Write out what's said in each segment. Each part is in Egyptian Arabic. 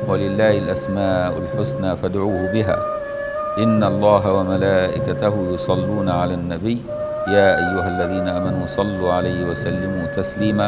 ولله الأسماء الحسنى فادعوه بها إن الله وملائكته يصلون على النبي يا أيها الذين آمنوا صلوا عليه وسلموا تسليما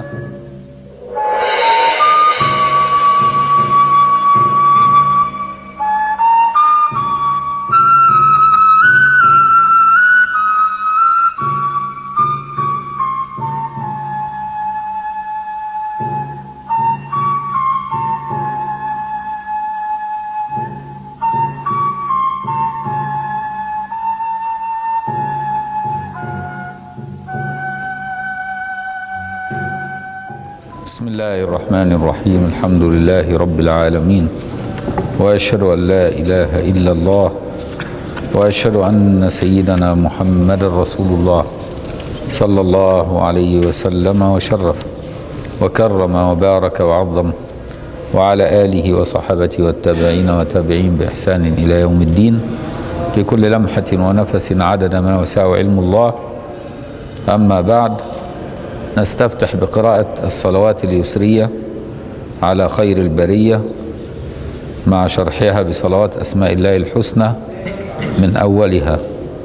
بسم الله الرحمن الرحيم الحمد لله رب العالمين واشهد ان لا اله الا الله واشهد ان سيدنا محمد رسول الله صلى الله عليه وسلم وشرف وكرم وبارك وعظم وعلى اله وصحبه والتابعين وتابعين باحسان الى يوم الدين لكل لمحه ونفس عدد ما وسع علم الله اما بعد نستفتح بقراءة الصلوات اليسرية على خير البرية مع شرحها بصلوات أسماء الله الحسنى من أولها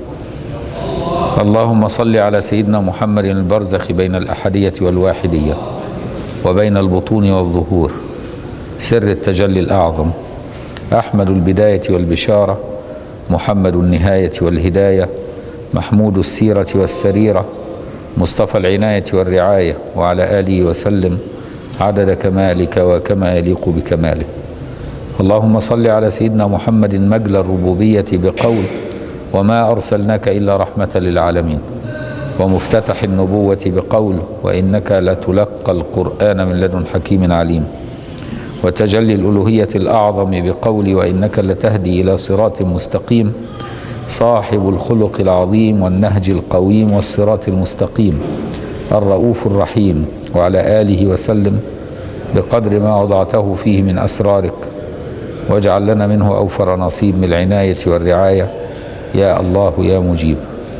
اللهم صل على سيدنا محمد البرزخ بين الأحدية والواحدية وبين البطون والظهور سر التجلي الأعظم أحمد البداية والبشارة محمد النهاية والهداية محمود السيرة والسريرة مصطفى العناية والرعاية وعلى آله وسلم عدد كمالك وكما يليق بكماله اللهم صل على سيدنا محمد مجل الربوبية بقول وما أرسلناك إلا رحمة للعالمين ومفتتح النبوة بقول وإنك لتلقى القرآن من لدن حكيم عليم وتجلي الألوهية الأعظم بقول وإنك لتهدي إلى صراط مستقيم صاحب الخلق العظيم والنهج القويم والصراط المستقيم الرؤوف الرحيم وعلى آله وسلم بقدر ما وضعته فيه من أسرارك واجعل لنا منه أوفر نصيب من العناية والرعاية يا الله يا مجيب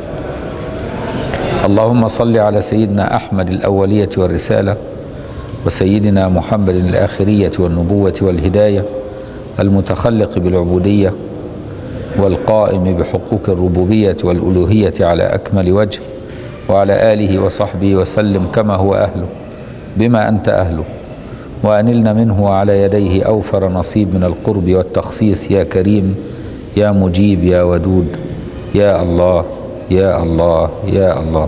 اللهم صل على سيدنا أحمد الأولية والرسالة وسيدنا محمد الآخرية والنبوة والهداية المتخلق بالعبودية والقائم بحقوق الربوبية والألوهية على أكمل وجه وعلى آله وصحبه وسلم كما هو أهله بما أنت أهله وأنلنا منه على يديه أوفر نصيب من القرب والتخصيص يا كريم يا مجيب يا ودود يا الله يا الله يا الله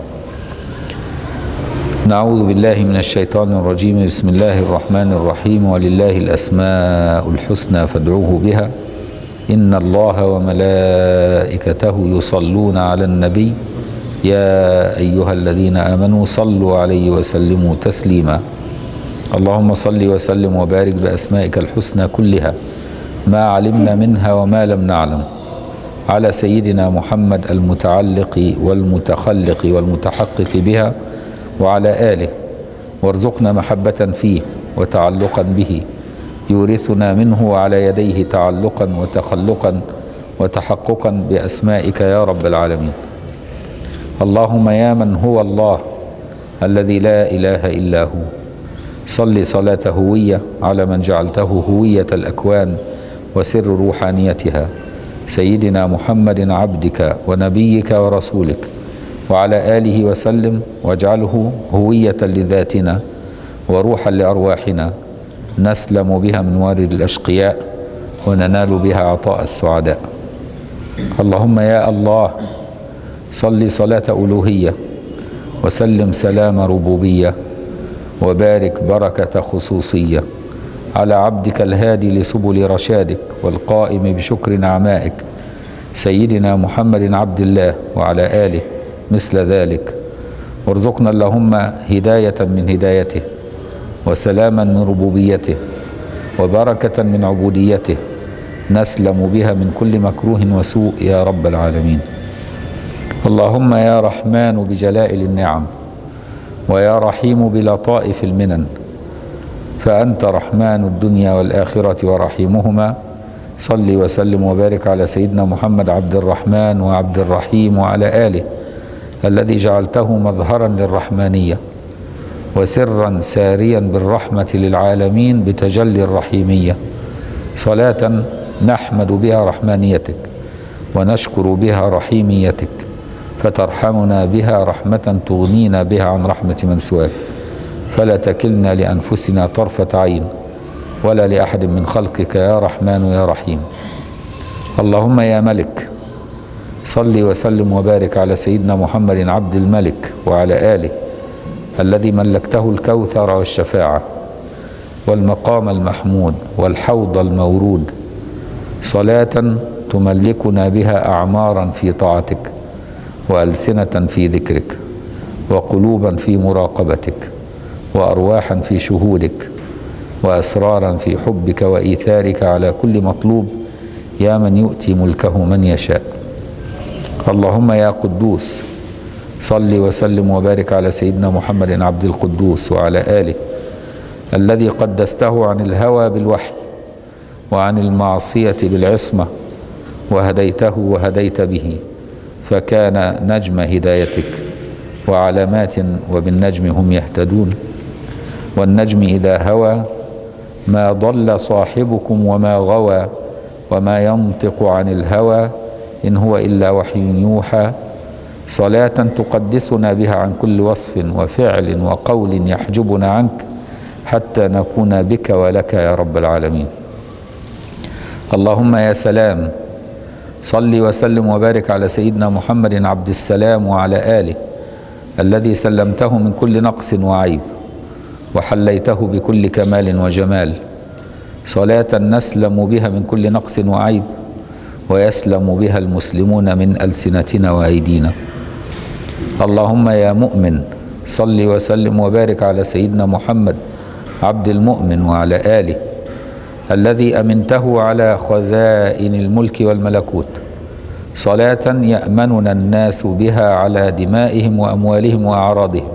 نعوذ بالله من الشيطان الرجيم بسم الله الرحمن الرحيم ولله الأسماء الحسنى فادعوه بها إن الله وملائكته يصلون على النبي يا أيها الذين آمنوا صلوا عليه وسلموا تسليما اللهم صل وسلم وبارك بأسمائك الحسنى كلها ما علمنا منها وما لم نعلم على سيدنا محمد المتعلق والمتخلق والمتحقق بها وعلى آله وارزقنا محبة فيه وتعلقا به يورثنا منه وعلى يديه تعلقا وتخلقا وتحققا باسمائك يا رب العالمين اللهم يا من هو الله الذي لا اله الا هو صل صلاه هويه على من جعلته هويه الاكوان وسر روحانيتها سيدنا محمد عبدك ونبيك ورسولك وعلى اله وسلم واجعله هويه لذاتنا وروحا لارواحنا نسلم بها من وارد الاشقياء وننال بها عطاء السعداء اللهم يا الله صل صلاه الوهيه وسلم سلام ربوبيه وبارك بركه خصوصيه على عبدك الهادي لسبل رشادك والقائم بشكر نعمائك سيدنا محمد عبد الله وعلى اله مثل ذلك وارزقنا اللهم هدايه من هدايته وسلاما من ربوبيته وبركة من عبوديته نسلم بها من كل مكروه وسوء يا رب العالمين اللهم يا رحمن بجلائل النعم ويا رحيم بلطائف المنن فأنت رحمن الدنيا والآخرة ورحيمهما صل وسلم وبارك على سيدنا محمد عبد الرحمن وعبد الرحيم وعلى آله الذي جعلته مظهرا للرحمانية وسرا ساريا بالرحمة للعالمين بتجلي الرحيمية صلاة نحمد بها رحمانيتك ونشكر بها رحيميتك فترحمنا بها رحمة تغنينا بها عن رحمة من سواك فلا تكلنا لأنفسنا طرفة عين ولا لأحد من خلقك يا رحمن يا رحيم اللهم يا ملك صل وسلم وبارك على سيدنا محمد عبد الملك وعلى آله الذي ملكته الكوثر والشفاعة والمقام المحمود والحوض المورود صلاة تملكنا بها أعمارا في طاعتك وألسنة في ذكرك وقلوبا في مراقبتك وأرواحا في شهودك وأسرارا في حبك وإيثارك على كل مطلوب يا من يؤتي ملكه من يشاء اللهم يا قدوس صل وسلم وبارك على سيدنا محمد عبد القدوس وعلى آله الذي قدسته عن الهوى بالوحي وعن المعصية بالعصمة وهديته وهديت به فكان نجم هدايتك وعلامات وبالنجم هم يهتدون والنجم إذا هوى ما ضل صاحبكم وما غوى وما ينطق عن الهوى إن هو إلا وحي يوحى صلاة تقدسنا بها عن كل وصف وفعل وقول يحجبنا عنك حتى نكون بك ولك يا رب العالمين اللهم يا سلام صل وسلم وبارك على سيدنا محمد عبد السلام وعلى آله الذي سلمته من كل نقص وعيب وحليته بكل كمال وجمال صلاة نسلم بها من كل نقص وعيب ويسلم بها المسلمون من ألسنتنا وأيدينا اللهم يا مؤمن صل وسلم وبارك على سيدنا محمد عبد المؤمن وعلى آله الذي أمنته على خزائن الملك والملكوت صلاة يأمننا الناس بها على دمائهم وأموالهم وأعراضهم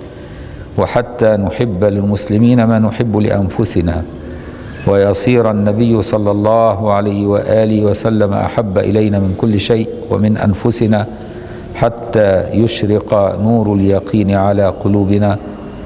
وحتى نحب للمسلمين ما نحب لأنفسنا ويصير النبي صلى الله عليه وآله وسلم أحب إلينا من كل شيء ومن أنفسنا حتى يشرق نور اليقين على قلوبنا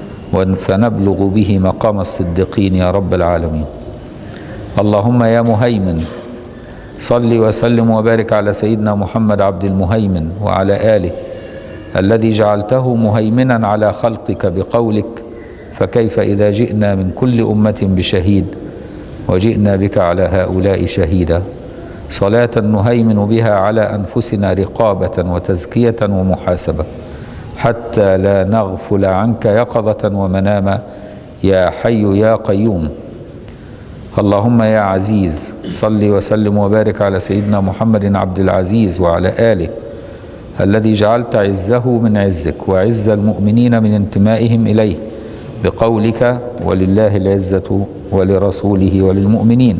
فنبلغ به مقام الصديقين يا رب العالمين اللهم يا مهيمن صل وسلم وبارك على سيدنا محمد عبد المهيمن وعلى آله الذي جعلته مهيمنا على خلقك بقولك فكيف إذا جئنا من كل أمة بشهيد وجئنا بك على هؤلاء شهيدا صلاة نهيمن بها على أنفسنا رقابة وتزكية ومحاسبة حتى لا نغفل عنك يقظة ومناما يا حي يا قيوم اللهم يا عزيز صل وسلم وبارك على سيدنا محمد عبد العزيز وعلى آله الذي جعلت عزه من عزك وعز المؤمنين من انتمائهم إليه بقولك ولله العزة ولرسوله وللمؤمنين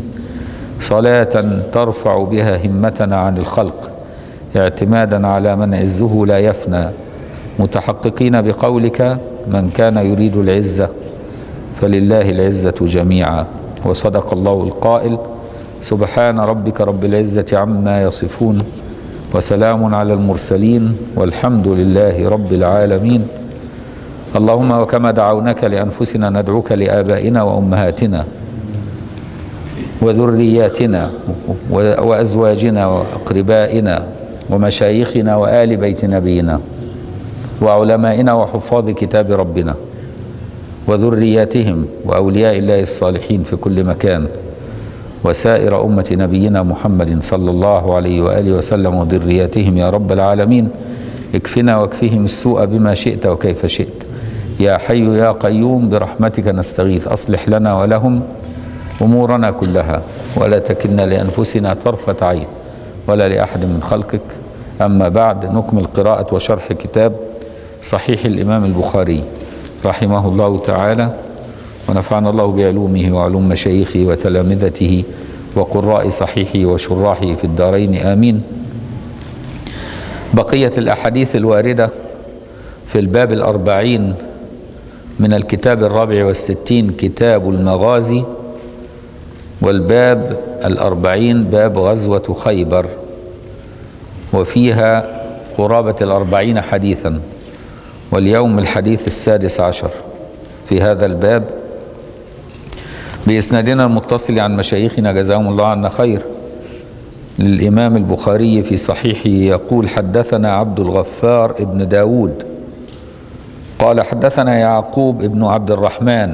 صلاة ترفع بها همتنا عن الخلق اعتمادا على من عزه لا يفنى متحققين بقولك من كان يريد العزة فلله العزة جميعا وصدق الله القائل سبحان ربك رب العزة عما يصفون وسلام على المرسلين والحمد لله رب العالمين اللهم وكما دعوناك لأنفسنا ندعوك لآبائنا وأمهاتنا وذرياتنا وأزواجنا وأقربائنا ومشايخنا وآل بيت نبينا وعلمائنا وحفاظ كتاب ربنا وذرياتهم وأولياء الله الصالحين في كل مكان وسائر أمة نبينا محمد صلى الله عليه وآله وسلم وذرياتهم يا رب العالمين اكفنا واكفهم السوء بما شئت وكيف شئت يا حي يا قيوم برحمتك نستغيث أصلح لنا ولهم أمورنا كلها ولا تكلنا لأنفسنا طرفة عين ولا لأحد من خلقك أما بعد نكمل قراءة وشرح كتاب صحيح الإمام البخاري رحمه الله تعالى ونفعنا الله بعلومه وعلوم مشايخه وتلامذته وقراء صحيحه وشراحه في الدارين آمين بقية الأحاديث الواردة في الباب الأربعين من الكتاب الرابع والستين كتاب المغازي والباب الأربعين باب غزوة خيبر وفيها قرابة الأربعين حديثا واليوم الحديث السادس عشر في هذا الباب بإسنادنا المتصل عن مشايخنا جزاهم الله عنا خير للإمام البخاري في صحيحه يقول حدثنا عبد الغفار ابن داود قال حدثنا يعقوب ابن عبد الرحمن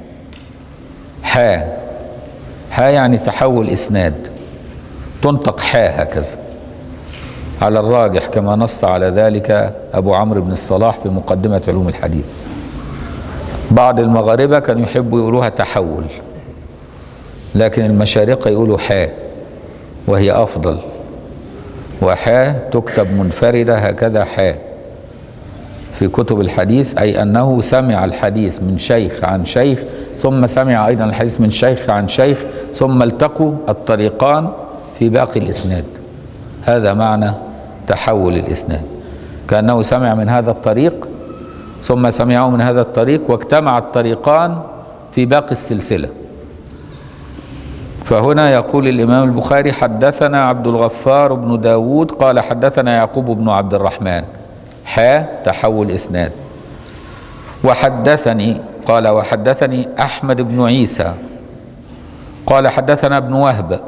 حا حا يعني تحول إسناد تنطق حا هكذا على الراجح كما نص على ذلك أبو عمرو بن الصلاح في مقدمة علوم الحديث بعض المغاربة كانوا يحبوا يقولوها تحول لكن المشارقة يقولوا حا وهي أفضل وحا تكتب منفردة هكذا حا في كتب الحديث أي أنه سمع الحديث من شيخ عن شيخ ثم سمع أيضا الحديث من شيخ عن شيخ ثم التقوا الطريقان في باقي الإسناد هذا معنى تحول الإسناد كأنه سمع من هذا الطريق ثم سمعه من هذا الطريق واجتمع الطريقان في باقي السلسلة فهنا يقول الإمام البخاري حدثنا عبد الغفار بن داود قال حدثنا يعقوب بن عبد الرحمن حا تحول إسناد وحدثني قال وحدثني أحمد بن عيسى قال حدثنا ابن وهب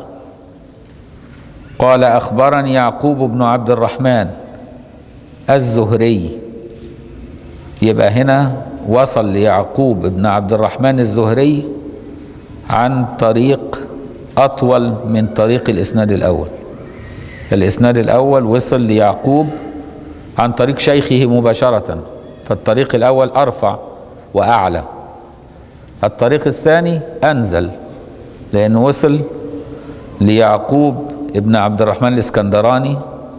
قال أخبرني يعقوب بن عبد الرحمن الزهري يبقى هنا وصل ليعقوب بن عبد الرحمن الزهري عن طريق أطول من طريق الإسناد الأول الإسناد الأول وصل ليعقوب عن طريق شيخه مباشرة فالطريق الأول أرفع وأعلى الطريق الثاني أنزل لأنه وصل ليعقوب ابن عبد الرحمن الإسكندراني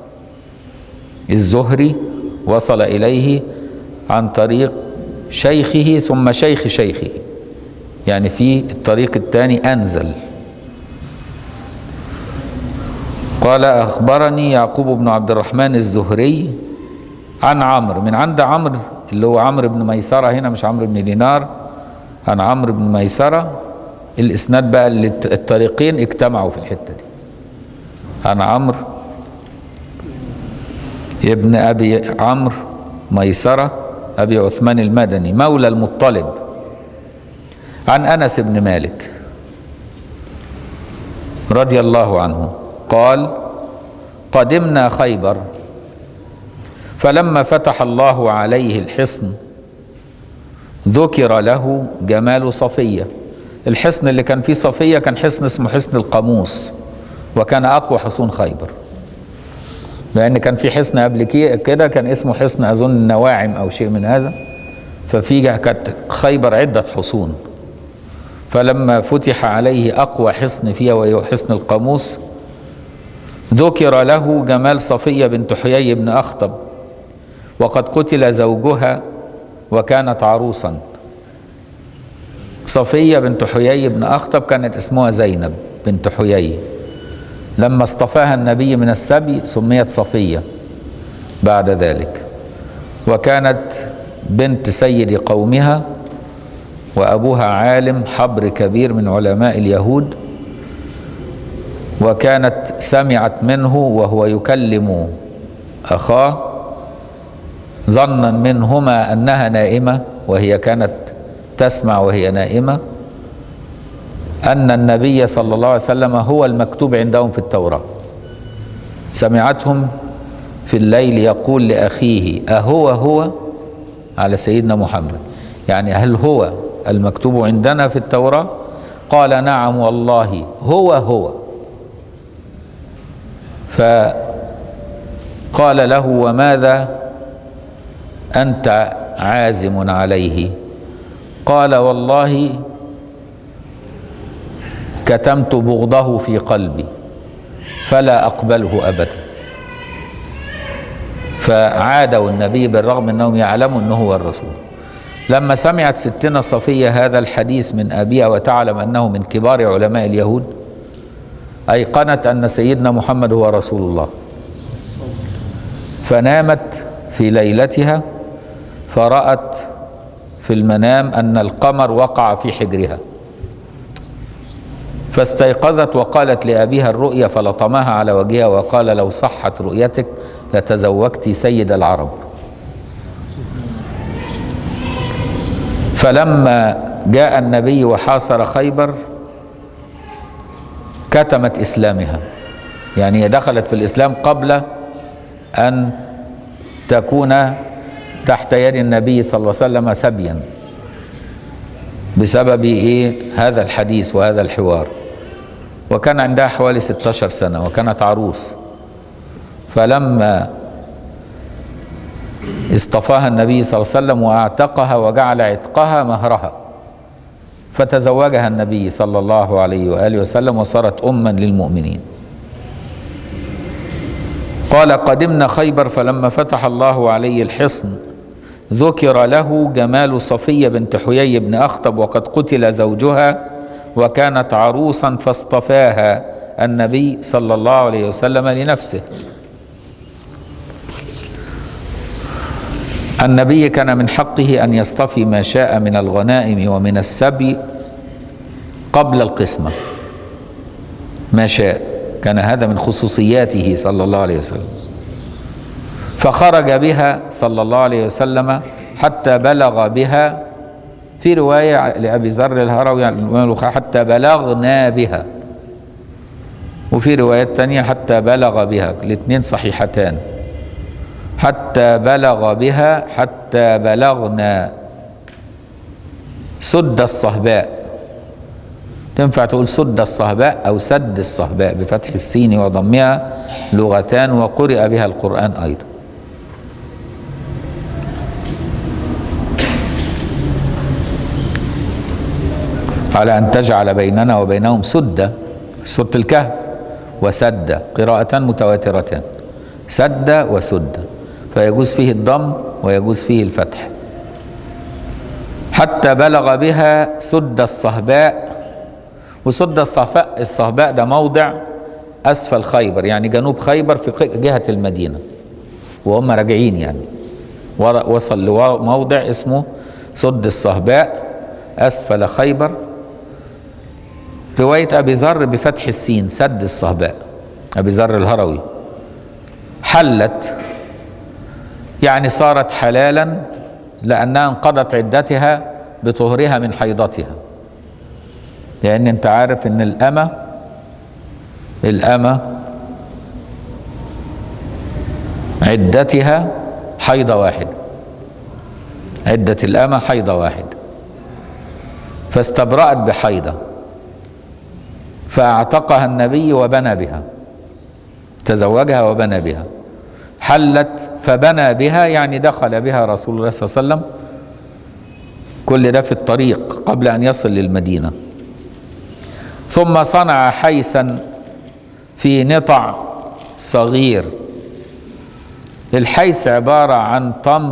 الزهري وصل إليه عن طريق شيخه ثم شيخ شيخه يعني في الطريق الثاني أنزل قال أخبرني يعقوب بن عبد الرحمن الزهري عن عمرو من عند عمرو اللي هو عمرو بن ميسرة هنا مش عمرو بن دينار عن عمرو بن ميسرة الإسناد بقى اللي الطريقين اجتمعوا في الحتة دي عن عمرو ابن أبي عمرو ميسرة أبي عثمان المدني مولى المطلب عن أنس بن مالك رضي الله عنه قال قدمنا خيبر فلما فتح الله عليه الحصن ذكر له جمال صفية الحصن اللي كان فيه صفية كان حصن اسمه حصن القاموس وكان أقوى حصون خيبر لأن كان في حصن قبل كده كان اسمه حصن أظن النواعم أو شيء من هذا ففي كانت خيبر عدة حصون فلما فتح عليه أقوى حصن فيها وهو حصن القاموس ذكر له جمال صفية بنت حيي بن أخطب وقد قتل زوجها وكانت عروسا صفية بنت حيي بن أخطب كانت اسمها زينب بنت حيي لما اصطفاها النبي من السبي سميت صفية بعد ذلك وكانت بنت سيد قومها وأبوها عالم حبر كبير من علماء اليهود وكانت سمعت منه وهو يكلم أخاه ظنا منهما أنها نائمة وهي كانت تسمع وهي نائمة أن النبي صلى الله عليه وسلم هو المكتوب عندهم في التوراة سمعتهم في الليل يقول لأخيه أهو هو على سيدنا محمد يعني هل هو المكتوب عندنا في التوراة قال نعم والله هو هو فقال له وماذا أنت عازم عليه قال والله كتمت بغضه في قلبي فلا أقبله أبدا فعادوا النبي بالرغم أنهم يعلموا أنه هو الرسول لما سمعت ستنا صفية هذا الحديث من أبيها وتعلم أنه من كبار علماء اليهود أيقنت أن سيدنا محمد هو رسول الله فنامت في ليلتها فرأت في المنام أن القمر وقع في حجرها فاستيقظت وقالت لأبيها الرؤيا فلطمها على وجهها وقال لو صحت رؤيتك لتزوجت سيد العرب فلما جاء النبي وحاصر خيبر كتمت اسلامها يعني هي دخلت في الاسلام قبل ان تكون تحت يد النبي صلى الله عليه وسلم سبيا بسبب ايه هذا الحديث وهذا الحوار وكان عندها حوالي 16 سنة وكانت عروس فلما اصطفاها النبي صلى الله عليه وسلم واعتقها وجعل عتقها مهرها فتزوجها النبي صلى الله عليه واله وسلم وصارت اما للمؤمنين قال قدمنا خيبر فلما فتح الله عليه الحصن ذكر له جمال صفيه بنت حيي بن اخطب وقد قتل زوجها وكانت عروسا فاصطفاها النبي صلى الله عليه وسلم لنفسه النبي كان من حقه ان يصطفي ما شاء من الغنائم ومن السبي قبل القسمه ما شاء كان هذا من خصوصياته صلى الله عليه وسلم فخرج بها صلى الله عليه وسلم حتى بلغ بها في روايه لابي ذر الهروي عن الإمام البخاري حتى بلغنا بها وفي روايات تانية حتى بلغ بها الاثنين صحيحتان حتى بلغ بها حتى بلغنا سد الصهباء تنفع تقول سد الصهباء أو سد الصهباء بفتح السين وضمها لغتان وقرئ بها القرآن أيضا على أن تجعل بيننا وبينهم سدة سورة الكهف وسد قراءة متواترتان سد وسد فيجوز فيه الضم ويجوز فيه الفتح حتى بلغ بها سد الصهباء وسد الصهباء الصهباء ده موضع اسفل خيبر يعني جنوب خيبر في جهه المدينه وهم راجعين يعني وصل لموضع اسمه سد الصهباء اسفل خيبر روايه ابي ذر بفتح السين سد الصهباء ابي ذر الهروي حلت يعني صارت حلالا لانها انقضت عدتها بطهرها من حيضتها لان انت عارف ان الامه الامه عدتها حيضه واحده عده الامه حيضه واحده فاستبرأت بحيضه فاعتقها النبي وبنى بها تزوجها وبنى بها حلت فبنى بها يعني دخل بها رسول الله صلى الله عليه وسلم كل ده في الطريق قبل ان يصل للمدينه ثم صنع حيسا في نطع صغير الحيس عباره عن تمر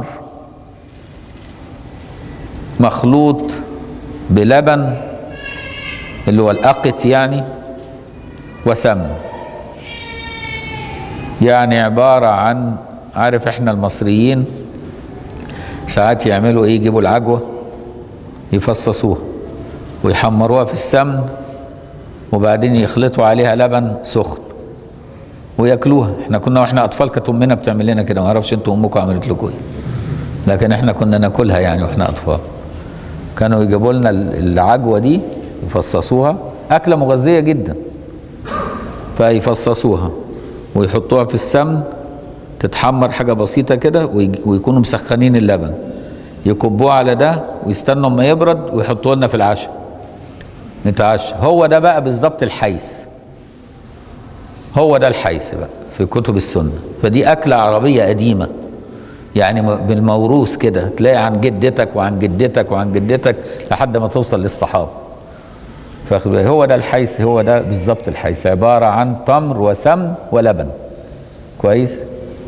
مخلوط بلبن اللي هو الاقط يعني وسمن يعني عبارة عن عارف احنا المصريين ساعات يعملوا ايه يجيبوا العجوة يفصصوها ويحمروها في السمن وبعدين يخلطوا عليها لبن سخن وياكلوها احنا كنا واحنا اطفال كانت امنا بتعمل لنا كده ما اعرفش انتوا امكم عملت لكم ايه لكن احنا كنا ناكلها يعني واحنا اطفال كانوا يجيبوا لنا العجوه دي يفصصوها اكله مغذيه جدا فيفصصوها ويحطوها في السمن تتحمر حاجه بسيطه كده ويكونوا مسخنين اللبن يكبوه على ده ويستنوا اما يبرد ويحطوه لنا في العشاء نتعشى هو ده بقى بالظبط الحيس هو ده الحيس بقى في كتب السنه فدي اكله عربيه قديمه يعني بالموروث كده تلاقي عن جدتك وعن جدتك وعن جدتك لحد ما توصل للصحابه هو ده الحيس هو ده بالظبط الحيس عبارة عن تمر وسمن ولبن كويس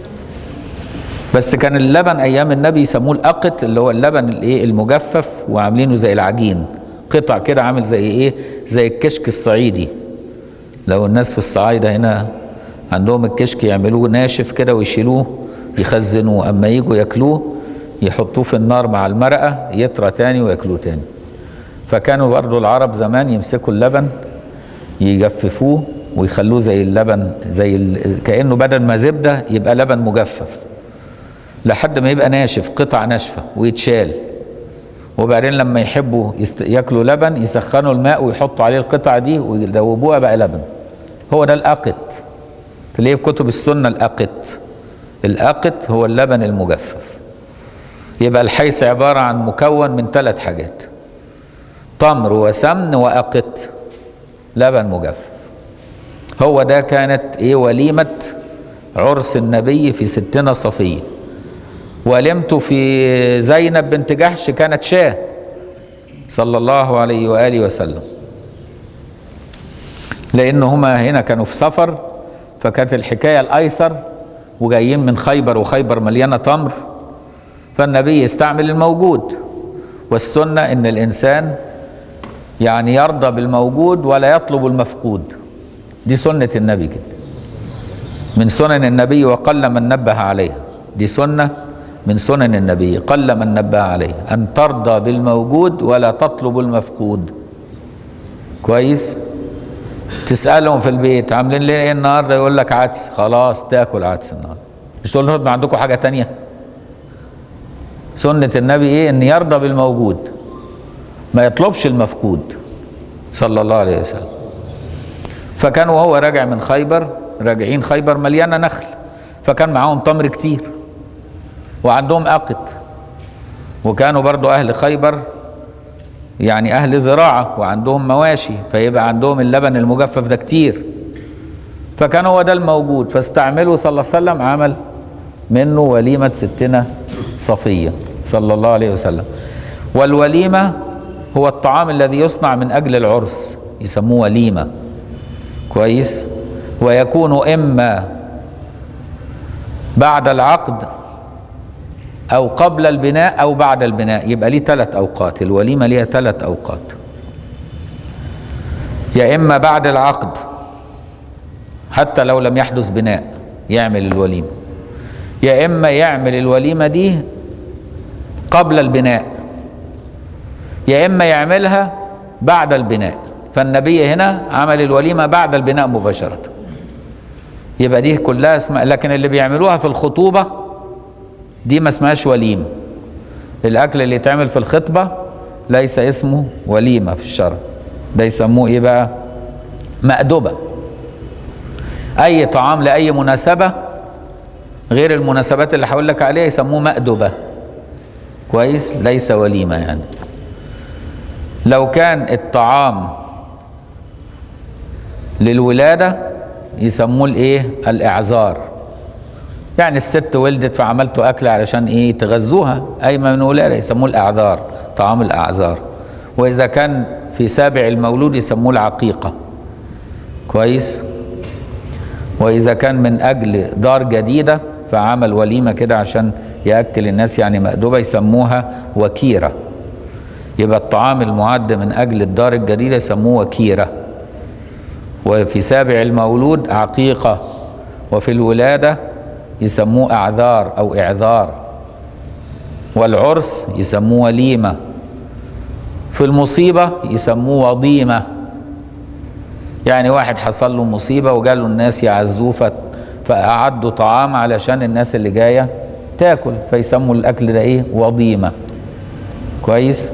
بس كان اللبن ايام النبي يسموه الاقط اللي هو اللبن الايه المجفف وعاملينه زي العجين قطع كده عامل زي ايه زي الكشك الصعيدي لو الناس في الصعايدة هنا عندهم الكشك يعملوه ناشف كده ويشيلوه يخزنوه اما يجوا ياكلوه يحطوه في النار مع المرقة يطرى تاني وياكلوه تاني فكانوا برضو العرب زمان يمسكوا اللبن يجففوه ويخلوه زي اللبن زي ال... كانه بدل ما زبده يبقى لبن مجفف لحد ما يبقى ناشف قطع ناشفه ويتشال وبعدين لما يحبوا يست... ياكلوا لبن يسخنوا الماء ويحطوا عليه القطعة دي ويدوبوها بقى لبن هو ده الأقط تلاقيه في كتب السنة الأقط الأقط هو اللبن المجفف يبقى الحيث عبارة عن مكون من ثلاث حاجات تمر وسمن وأقط لبن مجفف هو ده كانت ايه وليمة عرس النبي في ستنا صفية ولمته في زينب بنت جحش كانت شاه صلى الله عليه وآله وسلم لأن هما هنا كانوا في سفر فكانت الحكاية الأيسر وجايين من خيبر وخيبر مليانة تمر فالنبي يستعمل الموجود والسنة إن الإنسان يعني يرضى بالموجود ولا يطلب المفقود دي سنة النبي كده من سنن النبي وقل من نبه عليها دي سنة من سنن النبي قل من نبه عليها أن ترضى بالموجود ولا تطلب المفقود كويس تسألهم في البيت عاملين ليه ايه النهارده يقول لك عدس خلاص تاكل عدس النهارده مش تقول لهم عندكم حاجة تانية سنة النبي ايه ان يرضى بالموجود ما يطلبش المفقود صلى الله عليه وسلم فكان وهو راجع من خيبر راجعين خيبر مليانه نخل فكان معاهم تمر كتير وعندهم أقط وكانوا برضو أهل خيبر يعني أهل زراعة وعندهم مواشي فيبقى عندهم اللبن المجفف ده كتير فكان هو ده الموجود فاستعمله صلى الله عليه وسلم عمل منه وليمة ستنا صفية صلى الله عليه وسلم والوليمة هو الطعام الذي يصنع من أجل العرس يسموه وليمة كويس ويكون إما بعد العقد أو قبل البناء أو بعد البناء يبقى ليه ثلاث أوقات الوليمة ليها ثلاث أوقات يا إما بعد العقد حتى لو لم يحدث بناء يعمل الوليمة يا إما يعمل الوليمة دي قبل البناء يا إما يعملها بعد البناء فالنبي هنا عمل الوليمة بعد البناء مباشرة يبقى دي كلها اسمها لكن اللي بيعملوها في الخطوبة دي ما اسمهاش وليمة الأكل اللي يتعمل في الخطبة ليس اسمه وليمة في الشرع ده يسموه ايه بقى مأدبة أي طعام لأي مناسبة غير المناسبات اللي هقول لك عليها يسموه مأدبة كويس ليس وليمة يعني لو كان الطعام للولادة يسموه الايه الإعذار يعني الست ولدت فعملتوا أكل علشان ايه تغذوها أي من ولادة يسموه الأعذار طعام الأعذار وإذا كان في سابع المولود يسموه العقيقة كويس وإذا كان من أجل دار جديدة فعمل وليمة كده عشان يأكل الناس يعني مأدوبة يسموها وكيرة يبقى الطعام المعد من أجل الدار الجديدة يسموه وكيرة وفي سابع المولود عقيقة وفي الولادة يسموه أعذار أو إعذار والعرس يسموه وليمة في المصيبة يسموه وضيمة يعني واحد حصل له مصيبة وقالوا الناس يعزوه فأعدوا طعام علشان الناس اللي جاية تاكل فيسموا الأكل ده إيه وضيمة كويس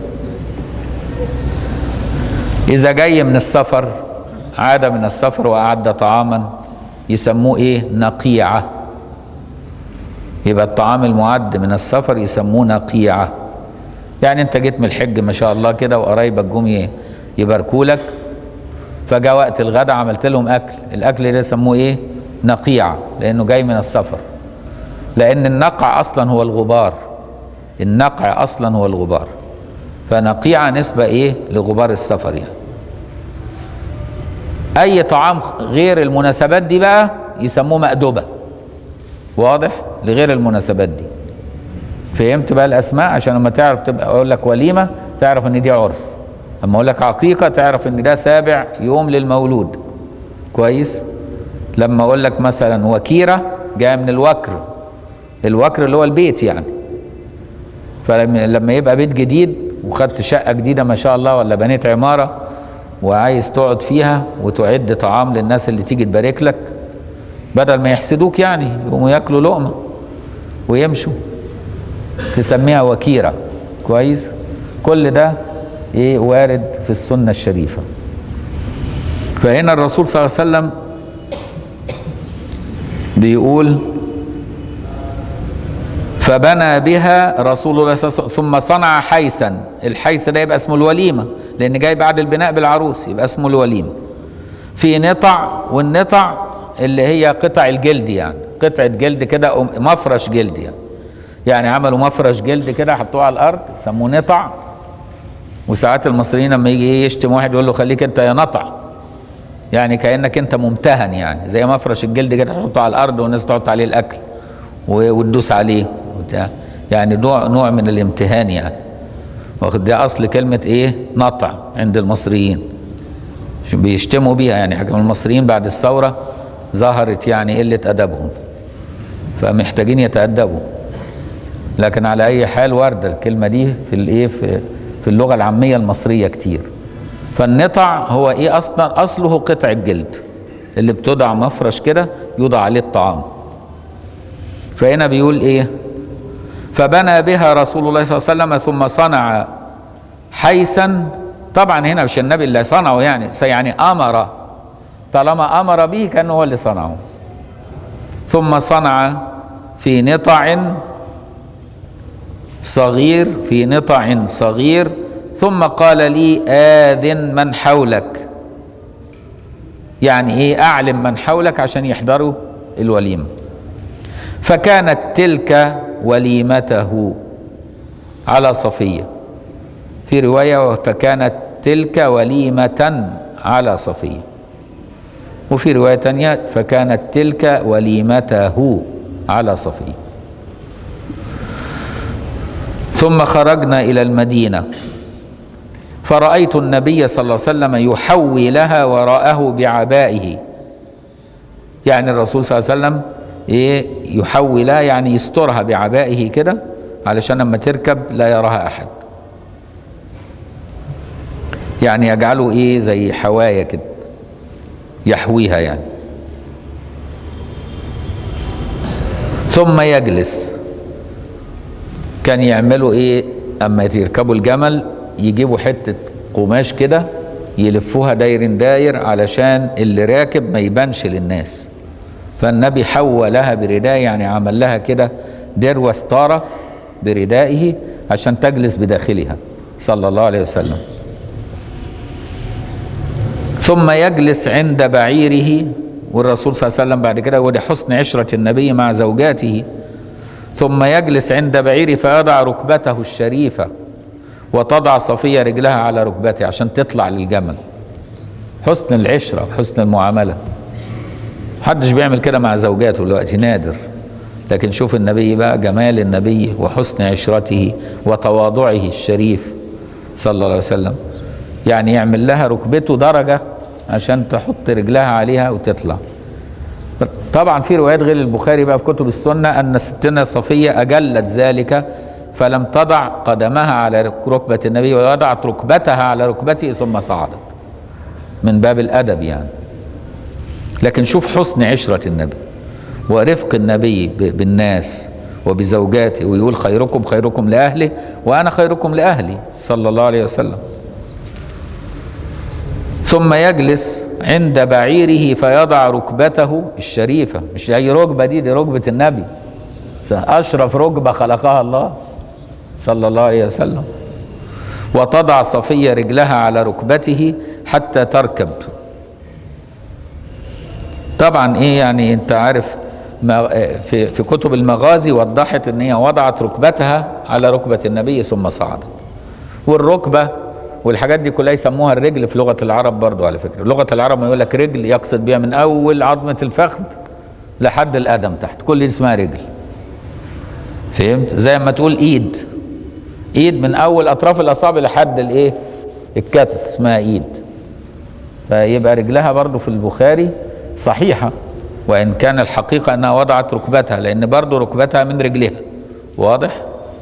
إذا جاي من السفر عاد من السفر وأعد طعاما يسموه إيه نقيعة يبقى الطعام المعد من السفر يسموه نقيعة يعني أنت جيت من الحج ما شاء الله كده وقرايبك جم يباركوا لك فجاء وقت الغداء عملت لهم أكل الأكل ده يسموه إيه نقيعة لأنه جاي من السفر لأن النقع أصلا هو الغبار النقع أصلا هو الغبار فنقيعة نسبة إيه لغبار السفر يعني أي طعام غير المناسبات دي بقى يسموه مأدبة واضح لغير المناسبات دي فهمت بقى الأسماء عشان لما تعرف تبقى أقول لك وليمة تعرف إن دي عرس أما أقول لك عقيقة تعرف إن ده سابع يوم للمولود كويس لما أقول لك مثلا وكيرة جاية من الوكر الوكر اللي هو البيت يعني فلما يبقى بيت جديد وخدت شقة جديدة ما شاء الله ولا بنيت عمارة وعايز تقعد فيها وتعد طعام للناس اللي تيجي تبارك لك بدل ما يحسدوك يعني يقوموا ياكلوا لقمة ويمشوا تسميها وكيرة كويس كل ده ايه وارد في السنة الشريفة فهنا الرسول صلى الله عليه وسلم بيقول فبنى بها رسول الله صلى الله عليه وسلم ثم صنع حيسا الحيس ده يبقى اسمه الوليمة لأن جاي بعد البناء بالعروس يبقى اسمه الوليمة في نطع والنطع اللي هي قطع الجلد يعني قطعة جلد كده مفرش جلد يعني يعني عملوا مفرش جلد كده حطوه على الأرض سموه نطع وساعات المصريين لما يجي يشتم واحد يقول له خليك انت يا نطع يعني كانك انت ممتهن يعني زي مفرش الجلد كده تحطه على الارض والناس تحط عليه الاكل وتدوس عليه وبتاع يعني نوع نوع من الامتهان يعني واخد ده اصل كلمه ايه نطع عند المصريين بيشتموا بيها يعني حكم المصريين بعد الثوره ظهرت يعني قله ادبهم فمحتاجين يتادبوا لكن على اي حال وارده الكلمه دي في الايه في في اللغه العاميه المصريه كتير فالنطع هو ايه اصلا اصله قطع الجلد اللي بتوضع مفرش كده يوضع عليه الطعام فهنا بيقول ايه فبنى بها رسول الله صلى الله عليه وسلم ثم صنع حيسا طبعا هنا مش النبي اللي صنعه يعني يعني امر طالما امر به كان هو اللي صنعه ثم صنع في نطع صغير في نطع صغير ثم قال لي آذن من حولك يعني ايه اعلم من حولك عشان يحضروا الوليمه فكانت تلك وليمته على صفيه في روايه فكانت تلك وليمه على صفيه وفي روايه تانية فكانت تلك وليمته على صفيه ثم خرجنا الى المدينه فرأيت النبي صلى الله عليه وسلم يحوي لها وراءه بعبائه يعني الرسول صلى الله عليه وسلم ايه يحوي لها يعني يسترها بعبائه كده علشان لما تركب لا يراها احد يعني يجعله ايه زي حوايا كده يحويها يعني ثم يجلس كان يعملوا ايه اما يركبوا الجمل يجيبوا حتة قماش كده يلفوها داير داير علشان اللي راكب ما يبانش للناس فالنبي حوى لها برداء يعني عمل لها كده دروة ستارة بردائه عشان تجلس بداخلها صلى الله عليه وسلم ثم يجلس عند بعيره والرسول صلى الله عليه وسلم بعد كده وده حسن عشرة النبي مع زوجاته ثم يجلس عند بعيره فيضع ركبته الشريفه وتضع صفية رجلها على ركبته عشان تطلع للجمل حسن العشرة حسن المعاملة محدش بيعمل كده مع زوجاته دلوقتي نادر لكن شوف النبي بقى جمال النبي وحسن عشرته وتواضعه الشريف صلى الله عليه وسلم يعني يعمل لها ركبته درجة عشان تحط رجلها عليها وتطلع طبعا في روايات غير البخاري بقى في كتب السنة أن ستنا صفية أجلت ذلك فلم تضع قدمها على ركبة النبي ووضعت ركبتها على ركبته ثم صعدت من باب الأدب يعني لكن شوف حسن عشرة النبي ورفق النبي بالناس وبزوجاته ويقول خيركم خيركم لأهله وأنا خيركم لأهلي صلى الله عليه وسلم ثم يجلس عند بعيره فيضع ركبته الشريفة مش أي ركبة دي دي ركبة النبي أشرف ركبة خلقها الله صلى الله عليه وسلم وتضع صفية رجلها على ركبته حتى تركب طبعا ايه يعني انت عارف في في كتب المغازي وضحت ان هي وضعت ركبتها على ركبة النبي ثم صعدت والركبة والحاجات دي كلها يسموها الرجل في لغة العرب برضو على فكرة لغة العرب ما يقول لك رجل يقصد بها من أول عظمة الفخذ لحد القدم تحت كل دي اسمها رجل فهمت زي ما تقول ايد ايد من اول اطراف الاصابع لحد الايه الكتف اسمها ايد فيبقى رجلها برضو في البخاري صحيحة وإن كان الحقيقة أنها وضعت ركبتها لأن برضو ركبتها من رجلها واضح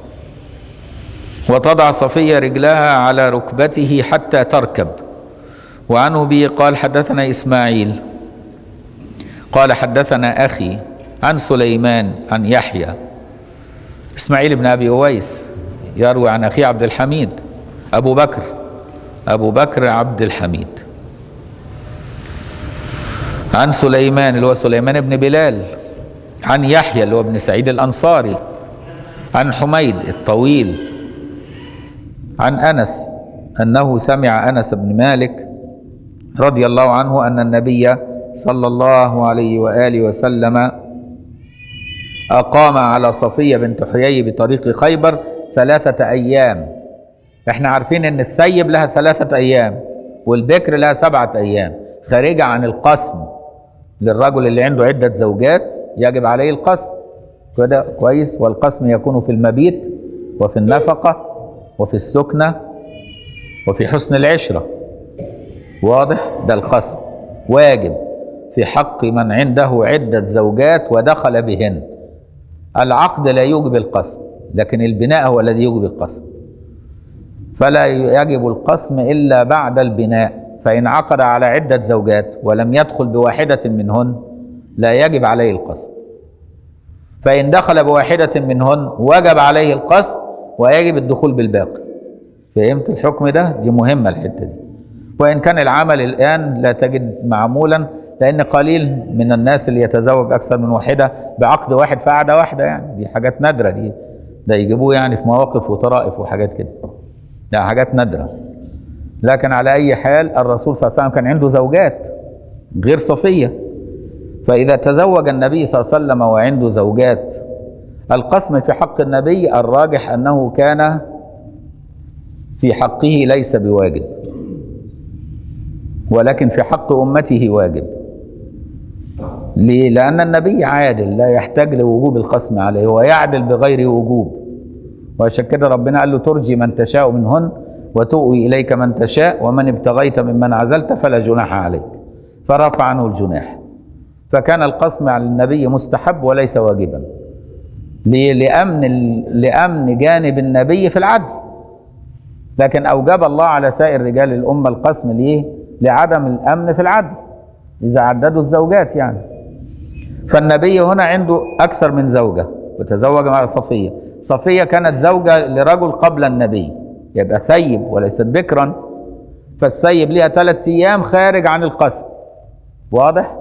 وتضع صفية رجلها على ركبته حتى تركب وعنه به قال حدثنا إسماعيل قال حدثنا أخي عن سليمان عن يحيى إسماعيل بن أبي أويس يروي عن أخيه عبد الحميد أبو بكر أبو بكر عبد الحميد عن سليمان اللي هو سليمان بن بلال عن يحيى اللي هو ابن سعيد الأنصاري عن حميد الطويل عن أنس أنه سمع أنس بن مالك رضي الله عنه أن النبي صلى الله عليه وآله وسلم أقام على صفية بنت حيي بطريق خيبر ثلاثة أيام احنا عارفين ان الثيب لها ثلاثة أيام والبكر لها سبعة أيام خارجة عن القسم للرجل اللي عنده عدة زوجات يجب عليه القسم كده كويس والقسم يكون في المبيت وفي النفقة وفي السكنة وفي حسن العشرة واضح ده القسم واجب في حق من عنده عدة زوجات ودخل بهن العقد لا يوجب القسم لكن البناء هو الذي يوجب القسم فلا يجب القسم إلا بعد البناء فإن عقد على عدة زوجات ولم يدخل بواحدة منهن لا يجب عليه القسم فإن دخل بواحدة منهن وجب عليه القسم ويجب الدخول بالباقي فهمت الحكم ده دي مهمة الحتة دي وإن كان العمل الآن لا تجد معمولا لأن قليل من الناس اللي يتزوج أكثر من واحدة بعقد واحد في قعدة واحدة يعني دي حاجات نادرة دي ده يجيبوه يعني في مواقف وطرائف وحاجات كده ده حاجات نادرة لكن على أي حال الرسول صلى الله عليه وسلم كان عنده زوجات غير صفية فإذا تزوج النبي صلى الله عليه وسلم وعنده زوجات القسم في حق النبي الراجح أنه كان في حقه ليس بواجب ولكن في حق أمته واجب ليه؟ لأن النبي عادل لا يحتاج لوجوب القسم عليه ويعدل بغير وجوب وعشان كده ربنا قال له ترجي من تشاء منهن وتؤوي إليك من تشاء ومن ابتغيت ممن عزلت فلا جناح عليك فرفع عنه الجناح فكان القسم على النبي مستحب وليس واجبا ليه؟ لأمن لأمن جانب النبي في العدل لكن أوجب الله على سائر رجال الأمة القسم ليه؟ لعدم الأمن في العدل إذا عددوا الزوجات يعني فالنبي هنا عنده أكثر من زوجة وتزوج مع صفية صفية كانت زوجة لرجل قبل النبي يبقى ثيب وليست بكرا فالثيب ليها ثلاثة أيام خارج عن القسم واضح؟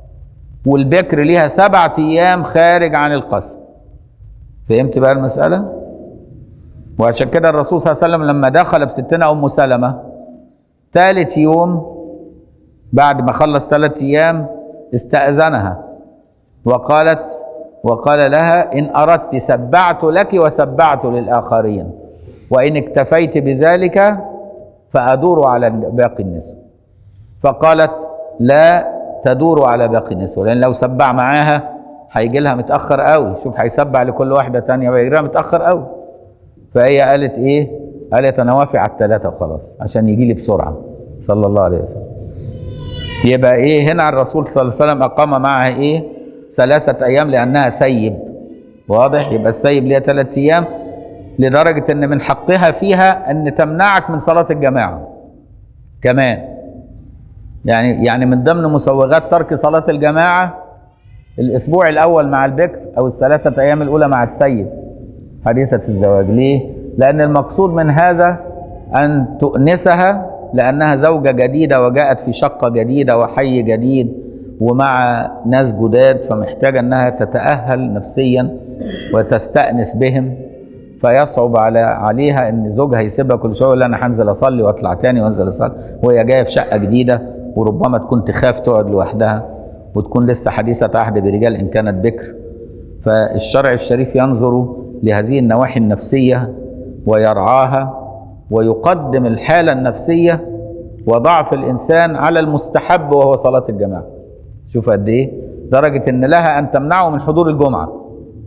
والبكر ليها سبعة أيام خارج عن القسم فهمت بقى المسألة؟ وعشان كده الرسول صلى الله عليه وسلم لما دخل بستنا أم سلمة ثالث يوم بعد ما خلص ثلاث أيام استأذنها وقالت وقال لها إن أردت سبعت لك وسبعت للآخرين وإن اكتفيت بذلك فأدور على باقي النسوة فقالت لا تدور على باقي النسوة لأن لو سبع معاها هيجي لها متأخر قوي شوف هيسبع لكل واحدة تانية ويجي لها متأخر قوي فهي قالت إيه قالت أنا وافق على الثلاثة وخلاص عشان يجي لي بسرعة صلى الله عليه وسلم يبقى إيه هنا الرسول صلى الله عليه وسلم أقام معها إيه ثلاثة أيام لأنها ثيب واضح يبقى الثيب ليها ثلاثة أيام لدرجة أن من حقها فيها أن تمنعك من صلاة الجماعة كمان يعني يعني من ضمن مسوغات ترك صلاة الجماعة الأسبوع الأول مع البكر أو الثلاثة أيام الأولى مع الثيب حديثة الزواج ليه؟ لأن المقصود من هذا أن تؤنسها لأنها زوجة جديدة وجاءت في شقة جديدة وحي جديد ومع ناس جداد فمحتاجة أنها تتأهل نفسيا وتستأنس بهم فيصعب على عليها ان زوجها يسيبها كل شويه يقول انا هنزل اصلي واطلع تاني وانزل اصلي وهي جايه في شقه جديده وربما تكون تخاف تقعد لوحدها وتكون لسه حديثه عهد برجال ان كانت بكر فالشرع الشريف ينظر لهذه النواحي النفسيه ويرعاها ويقدم الحاله النفسيه وضعف الانسان على المستحب وهو صلاه الجماعه شوف قد ايه درجه ان لها ان تمنعه من حضور الجمعه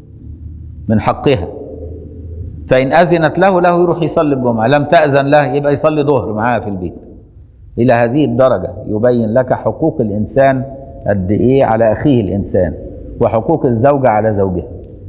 من حقها فإن أذنت له له يروح يصلي الجمعة لم تأذن له يبقى يصلي ظهر معاها في البيت إلى هذه الدرجة يبين لك حقوق الإنسان قد إيه على أخيه الإنسان وحقوق الزوجة على زوجها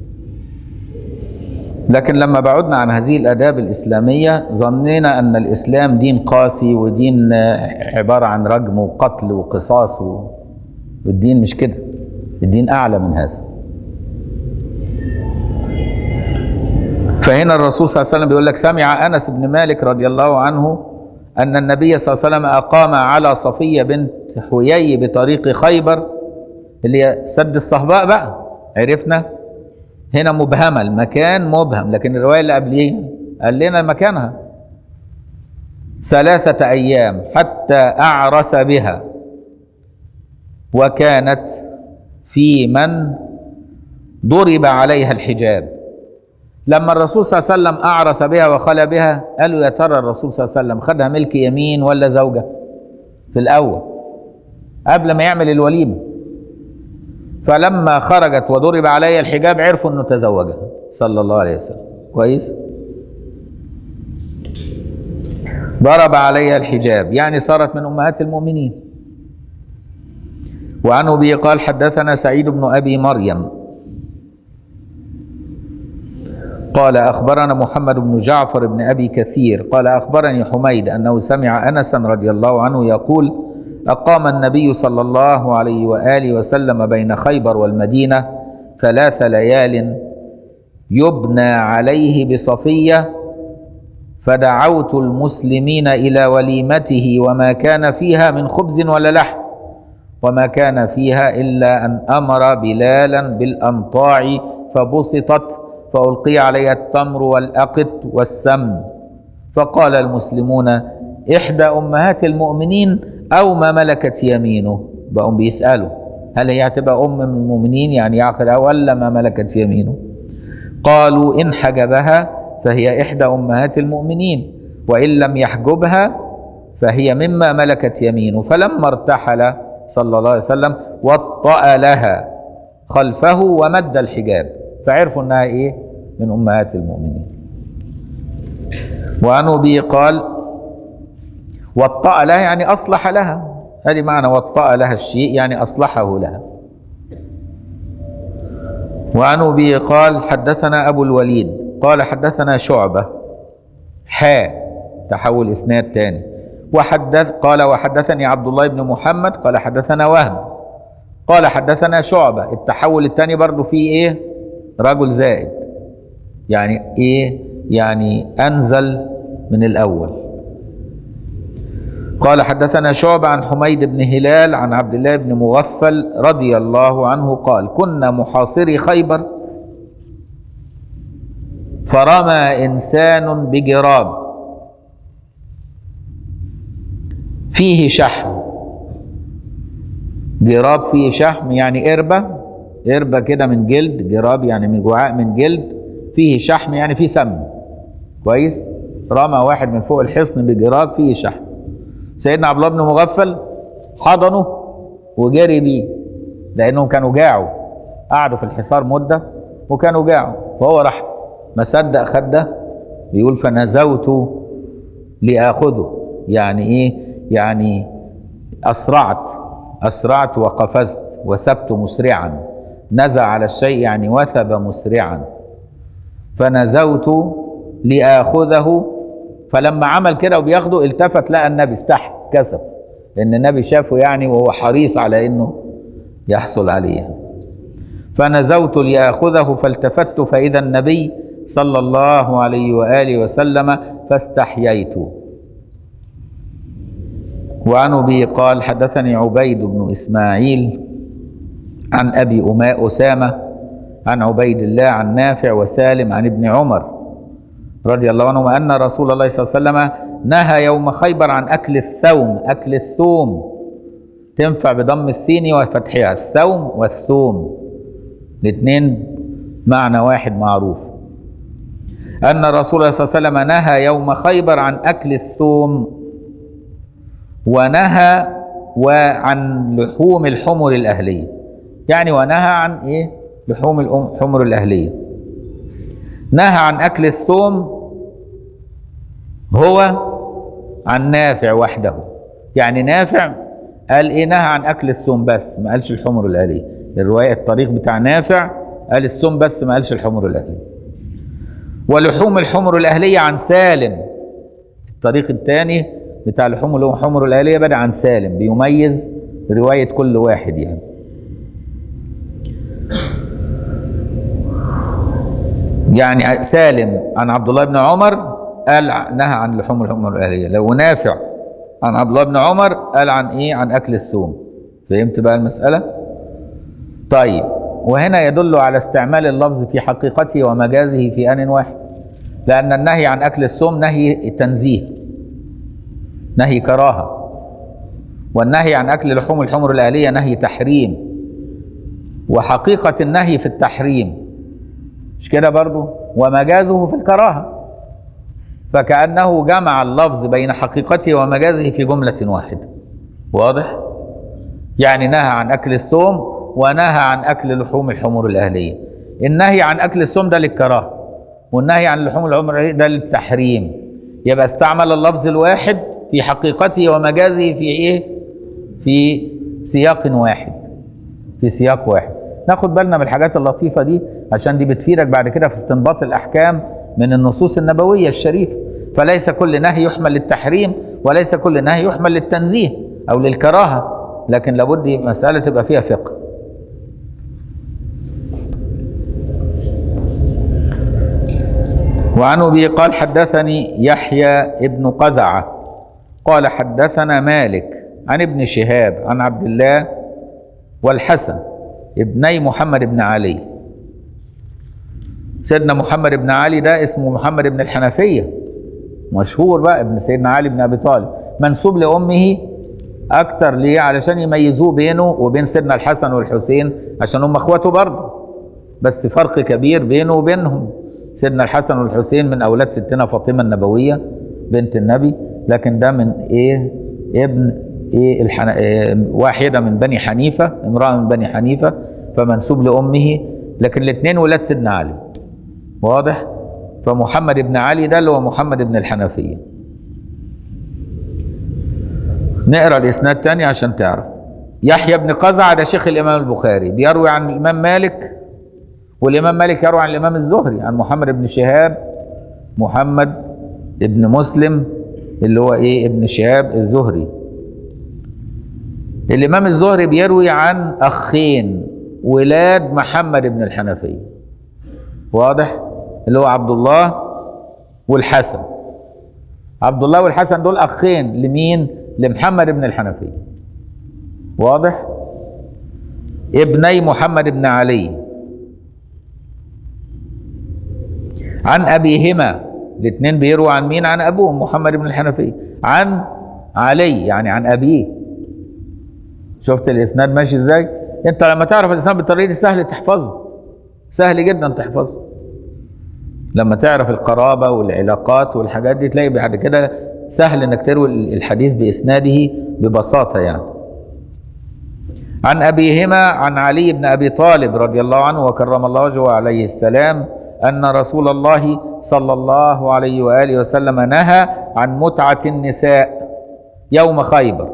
لكن لما بعدنا عن هذه الآداب الإسلامية ظنينا أن الإسلام دين قاسي ودين عبارة عن رجم وقتل وقصاص والدين مش كده الدين أعلى من هذا فهنا الرسول صلى الله عليه وسلم بيقول لك سمع انس بن مالك رضي الله عنه ان النبي صلى الله عليه وسلم اقام على صفيه بنت حيي بطريق خيبر اللي هي سد الصهباء بقى عرفنا هنا مبهمه المكان مبهم لكن الروايه اللي قبليه قال لنا مكانها ثلاثه ايام حتى اعرس بها وكانت في من ضرب عليها الحجاب لما الرسول صلى الله عليه وسلم أعرس بها وخلى بها قالوا يا ترى الرسول صلى الله عليه وسلم خدها ملك يمين ولا زوجة في الأول قبل ما يعمل الوليمة فلما خرجت وضرب عليها الحجاب عرفوا أنه تزوجها صلى الله عليه وسلم كويس ضرب عليها الحجاب يعني صارت من أمهات المؤمنين وعن أبي قال حدثنا سعيد بن أبي مريم قال أخبرنا محمد بن جعفر بن أبي كثير قال أخبرني حميد أنه سمع أنسا رضي الله عنه يقول أقام النبي صلى الله عليه وآله وسلم بين خيبر والمدينة ثلاث ليال يبنى عليه بصفية فدعوت المسلمين إلى وليمته وما كان فيها من خبز ولا لحم وما كان فيها إلا أن أمر بلالا بالأنطاع فبسطت فألقي عليها التمر والأقط والسمن فقال المسلمون إحدى أمهات المؤمنين أو ما ملكت يمينه بقوا بيسألوا هل هي هتبقى أم من المؤمنين يعني يعقلها ولا ما ملكت يمينه قالوا إن حجبها فهي إحدى أمهات المؤمنين وإن لم يحجبها فهي مما ملكت يمينه فلما ارتحل صلى الله عليه وسلم وطأ لها خلفه ومد الحجاب فعرفوا انها ايه من امهات المؤمنين وعن ابي قال وطأ لها يعني اصلح لها هذه معنى وطأ لها الشيء يعني اصلحه لها وعن ابي قال حدثنا ابو الوليد قال حدثنا شعبه حاء تحول اسناد تاني وحدث قال وحدثني عبد الله بن محمد قال حدثنا وهب قال حدثنا شعبه التحول الثاني برضو فيه ايه رجل زائد يعني ايه يعني انزل من الاول قال حدثنا شعبة عن حميد بن هلال عن عبد الله بن مغفل رضي الله عنه قال كنا محاصري خيبر فرمى انسان بجراب فيه شحم جراب فيه شحم يعني قربه قربة كده من جلد جراب يعني من جعاء من جلد فيه شحم يعني فيه سم كويس رمى واحد من فوق الحصن بجراب فيه شحم سيدنا عبد الله بن مغفل حضنه وجري بيه لانهم كانوا جاعوا قعدوا في الحصار مده وكانوا جاعوا فهو راح ما صدق خد ده بيقول فنزوت لاخذه يعني ايه يعني اسرعت اسرعت وقفزت وثبت مسرعا نزع على الشيء يعني وثب مسرعا فنزوت لآخذه فلما عمل كده وبياخده التفت لقى النبي استحى كسف لأن النبي شافه يعني وهو حريص على إنه يحصل عليه فنزوت لآخذه فالتفت فإذا النبي صلى الله عليه وآله وسلم فاستحييت وعن أبي قال حدثني عبيد بن إسماعيل عن ابي أماء اسامه عن عبيد الله عن نافع وسالم عن ابن عمر رضي الله عنهما ان رسول الله صلى الله عليه وسلم نهى يوم خيبر عن اكل الثوم اكل الثوم تنفع بضم الثين وفتحها الثوم والثوم الاثنين معنى واحد معروف ان رسول الله صلى الله عليه وسلم نهى يوم خيبر عن اكل الثوم ونهى وعن لحوم الحمر الاهليه يعني ونهى عن ايه لحوم الحمر الاهليه نهى عن اكل الثوم هو عن نافع وحده يعني نافع قال ايه نهى عن اكل الثوم بس ما قالش الحمر الاهليه الروايه الطريق بتاع نافع قال الثوم بس ما قالش الحمر الاهليه ولحوم الحمر الاهليه عن سالم الطريق الثاني بتاع لحوم الحمر الاهليه بدا عن سالم بيميز روايه كل واحد يعني يعني سالم عن عبد الله بن عمر قال نهى عن لحوم الحمر الاهليه لو نافع عن عبد الله بن عمر قال عن ايه عن اكل الثوم فهمت بقى المساله طيب وهنا يدل على استعمال اللفظ في حقيقته ومجازه في ان واحد لان النهي عن اكل الثوم نهي تنزيه نهي كراهه والنهي عن اكل لحوم الحمر الاهليه نهي تحريم وحقيقه النهي في التحريم مش كده برضو ومجازه في الكراهه فكأنه جمع اللفظ بين حقيقته ومجازه في جملة واحدة واضح؟ يعني نهى عن أكل الثوم ونهى عن أكل لحوم الحمر الأهلية النهي عن أكل الثوم ده للكراهة والنهي عن لحوم الحمر الأهلية ده للتحريم يبقى استعمل اللفظ الواحد في حقيقته ومجازه في إيه؟ في سياق واحد في سياق واحد ناخد بالنا من الحاجات اللطيفة دي عشان دي بتفيدك بعد كده في استنباط الأحكام من النصوص النبوية الشريفة فليس كل نهي يحمل للتحريم وليس كل نهي يحمل للتنزيه أو للكراهة لكن لابد مسألة تبقى فيها فقه وعن أبي قال حدثني يحيى ابن قزعة قال حدثنا مالك عن ابن شهاب عن عبد الله والحسن ابني محمد بن علي سيدنا محمد بن علي ده اسمه محمد بن الحنفية مشهور بقى ابن سيدنا علي بن أبي طالب منسوب لأمه أكتر ليه علشان يميزوه بينه وبين سيدنا الحسن والحسين عشان هم أخواته برضه بس فرق كبير بينه وبينهم سيدنا الحسن والحسين من أولاد ستنا فاطمة النبوية بنت النبي لكن ده من إيه ابن إيه, الحن... إيه واحدة من بني حنيفة امرأة من بني حنيفة فمنسوب لأمه لكن الاثنين ولاد سيدنا علي واضح فمحمد بن علي ده اللي هو محمد بن الحنفية نقرا الاسناد تاني عشان تعرف يحيى بن قزعة ده شيخ الامام البخاري بيروي عن الامام مالك والامام مالك يروي عن الامام الزهري عن محمد بن شهاب محمد ابن مسلم اللي هو ايه ابن شهاب الزهري الامام الزهري بيروي عن اخين ولاد محمد بن الحنفيه واضح اللي هو عبد الله والحسن عبد الله والحسن دول اخين لمين لمحمد بن الحنفيه واضح ابني محمد بن علي عن ابيهما الاثنين بيرووا عن مين عن ابوهم محمد بن الحنفيه عن علي يعني عن ابيه شفت الاسناد ماشي ازاي انت لما تعرف الاسناد بالطريقه دي سهل تحفظه سهل جدا تحفظه لما تعرف القرابه والعلاقات والحاجات دي تلاقي بعد كده سهل انك تروي الحديث باسناده ببساطه يعني عن ابيهما عن علي بن ابي طالب رضي الله عنه وكرم الله وجهه عليه السلام ان رسول الله صلى الله عليه واله وسلم نهى عن متعه النساء يوم خيبر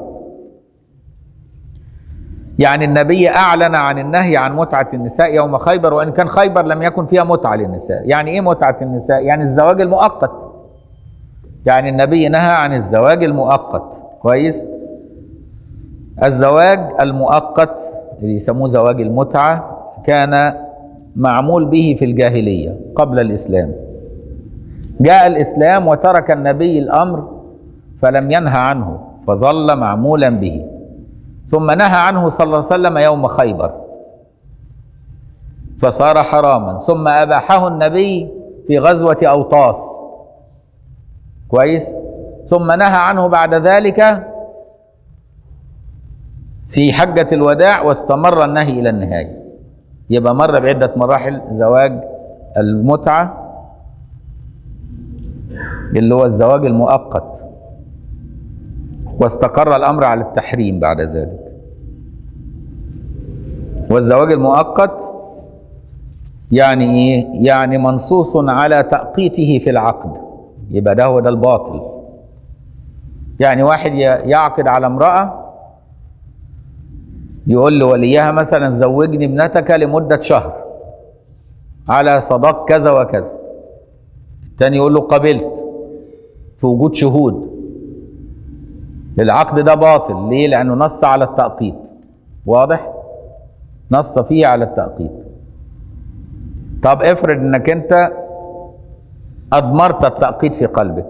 يعني النبي اعلن عن النهي عن متعه النساء يوم خيبر وان كان خيبر لم يكن فيها متعه للنساء يعني ايه متعه النساء يعني الزواج المؤقت يعني النبي نهى عن الزواج المؤقت كويس الزواج المؤقت اللي يسموه زواج المتعه كان معمول به في الجاهليه قبل الاسلام جاء الاسلام وترك النبي الامر فلم ينهى عنه فظل معمولا به ثم نهى عنه صلى الله عليه وسلم يوم خيبر فصار حراما ثم اباحه النبي في غزوه اوطاس كويس ثم نهى عنه بعد ذلك في حجه الوداع واستمر النهي الى النهايه يبقى مر بعده مراحل زواج المتعه اللي هو الزواج المؤقت واستقر الامر على التحريم بعد ذلك والزواج المؤقت يعني ايه يعني منصوص على تأقيته في العقد يبقى ده هو ده الباطل يعني واحد يعقد على امرأة يقول لوليها مثلا زوجني ابنتك لمدة شهر على صداق كذا وكذا التاني يقول له قبلت في وجود شهود العقد ده باطل ليه لانه نص على التأقيت واضح نص فيه على التأقيت طب افرض انك انت أضمرت التأقيت في قلبك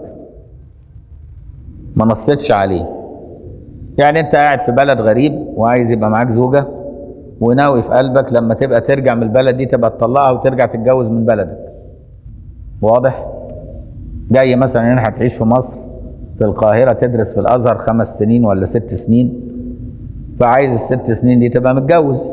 ما نصيتش عليه يعني أنت قاعد في بلد غريب وعايز يبقى معاك زوجة وناوي في قلبك لما تبقى ترجع من البلد دي تبقى تطلقها وترجع تتجوز من بلدك واضح؟ جاي مثلا هنا هتعيش في مصر في القاهرة تدرس في الأزهر خمس سنين ولا ست سنين فعايز الست سنين دي تبقى متجوز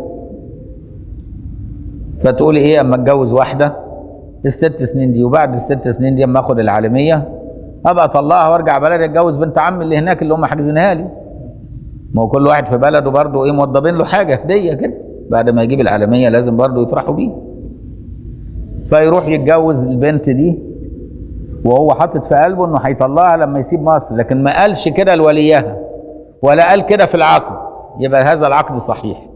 فتقولي ايه اما اتجوز واحده الست سنين دي وبعد الست سنين دي اما اخد العالميه ابقى اطلقها وارجع بلدي اتجوز بنت عمي اللي هناك اللي هم حاجزينها لي ما هو كل واحد في بلده برضه ايه موضبين له حاجه هديه كده بعد ما يجيب العالميه لازم برضه يفرحوا بيه فيروح يتجوز البنت دي وهو حاطط في قلبه انه هيطلقها لما يسيب مصر لكن ما قالش كده لوليها ولا قال كده في العقد يبقى هذا العقد صحيح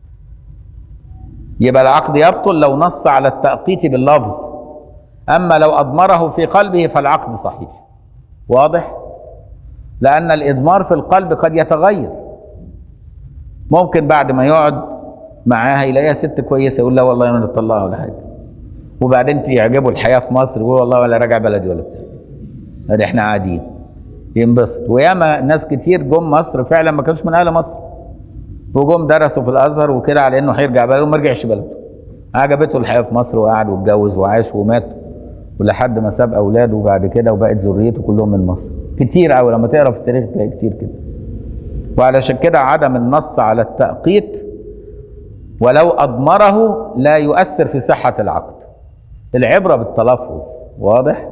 يبقى العقد يبطل لو نص على التأقيت باللفظ أما لو أضمره في قلبه فالعقد صحيح واضح؟ لأن الإضمار في القلب قد يتغير ممكن بعد ما يقعد معاها يلاقيها ست كويسة يقول لا والله ما نطلقها ولا حاجة وبعدين يعجبه الحياة في مصر يقول والله ولا راجع بلدي ولا بتاع ادي احنا قاعدين ينبسط وياما ناس كتير جم مصر فعلا ما كانوش من اهل مصر وجم درسوا في الازهر وكده على انه هيرجع بلده وما رجعش بلده عجبته الحياه في مصر وقعد واتجوز وعاش ومات ولحد ما ساب اولاده بعد كده وبقت ذريته كلهم من مصر كتير قوي لما تقرا في التاريخ تلاقي كتير كده وعلشان كده عدم النص على التأقيت ولو أضمره لا يؤثر في صحة العقد العبرة بالتلفظ واضح؟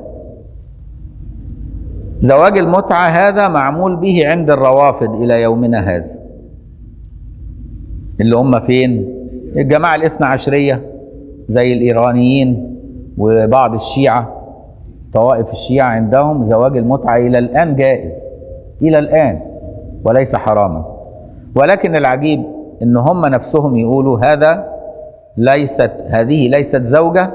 زواج المتعة هذا معمول به عند الروافد إلى يومنا هذا اللي هم فين الجماعة الاثنى عشرية زي الإيرانيين وبعض الشيعة طوائف الشيعة عندهم زواج المتعة إلى الآن جائز إلى الآن وليس حراما ولكن العجيب إن هم نفسهم يقولوا هذا ليست هذه ليست زوجة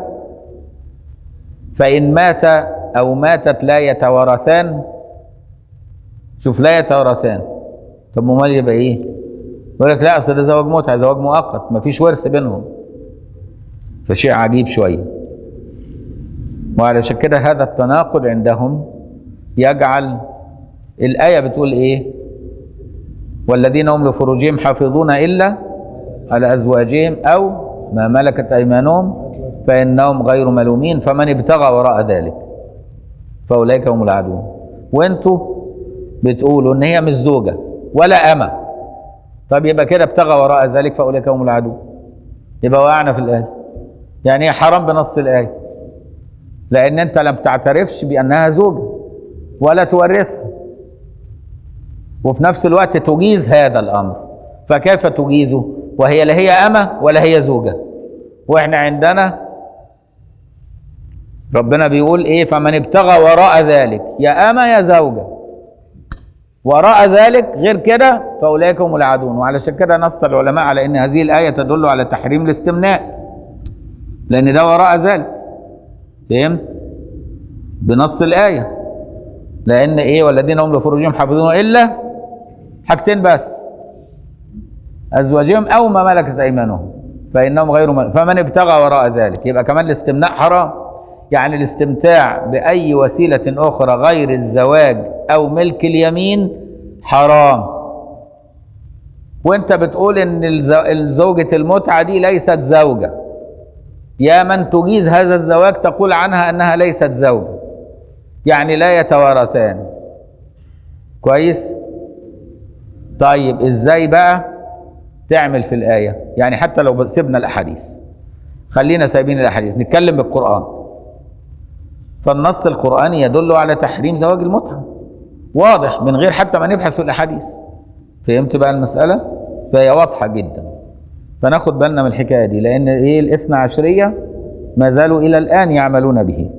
فإن مات أو ماتت لا يتوارثان شوف لا يتوارثان طب امال يبقى ايه؟ يقول لك لا اصل ده زواج متعه زواج مؤقت مفيش ورث بينهم فشيء عجيب شويه وعلشان كده هذا التناقض عندهم يجعل الآية بتقول إيه؟ والذين هم لفروجهم حافظون إلا على أزواجهم أو ما ملكت أيمانهم فإنهم غير ملومين فمن ابتغى وراء ذلك فأولئك هم العادون وأنتوا بتقولوا إن هي مش زوجة ولا أمة طب يبقى كده ابتغى وراء ذلك فأولئك هم العادون يبقى وقعنا في الآية يعني هي حرام بنص الآية لأن أنت لم تعترفش بأنها زوجة ولا تورثها وفي نفس الوقت تجيز هذا الأمر فكيف تجيزه وهي لا هي أمة ولا هي زوجة وإحنا عندنا ربنا بيقول إيه فمن ابتغى وراء ذلك يا أمة يا زوجة وراء ذلك غير كده فأولئك هم العادون وعلشان كده نص العلماء على أن هذه الآية تدل على تحريم الاستمناء لأن ده وراء ذلك فهمت بنص الآية لأن إيه والذين هم لفروجهم حافظون إلا حاجتين بس أزواجهم أو ما ملكت أيمانهم فإنهم غير ملك فمن ابتغى وراء ذلك يبقى كمان الاستمناء حرام يعني الاستمتاع بأي وسيلة أخرى غير الزواج أو ملك اليمين حرام وانت بتقول ان زوجة المتعة دي ليست زوجة يا من تجيز هذا الزواج تقول عنها انها ليست زوجة يعني لا يتوارثان كويس طيب ازاي بقى تعمل في الآية يعني حتى لو سيبنا الأحاديث خلينا سايبين الأحاديث نتكلم بالقرآن فالنص القرآني يدل على تحريم زواج المتعة واضح من غير حتى ما نبحث في الأحاديث فهمت بقى المسألة فهي واضحة جدا فناخد بالنا من الحكاية دي لأن إيه الاثنى عشرية ما زالوا إلى الآن يعملون به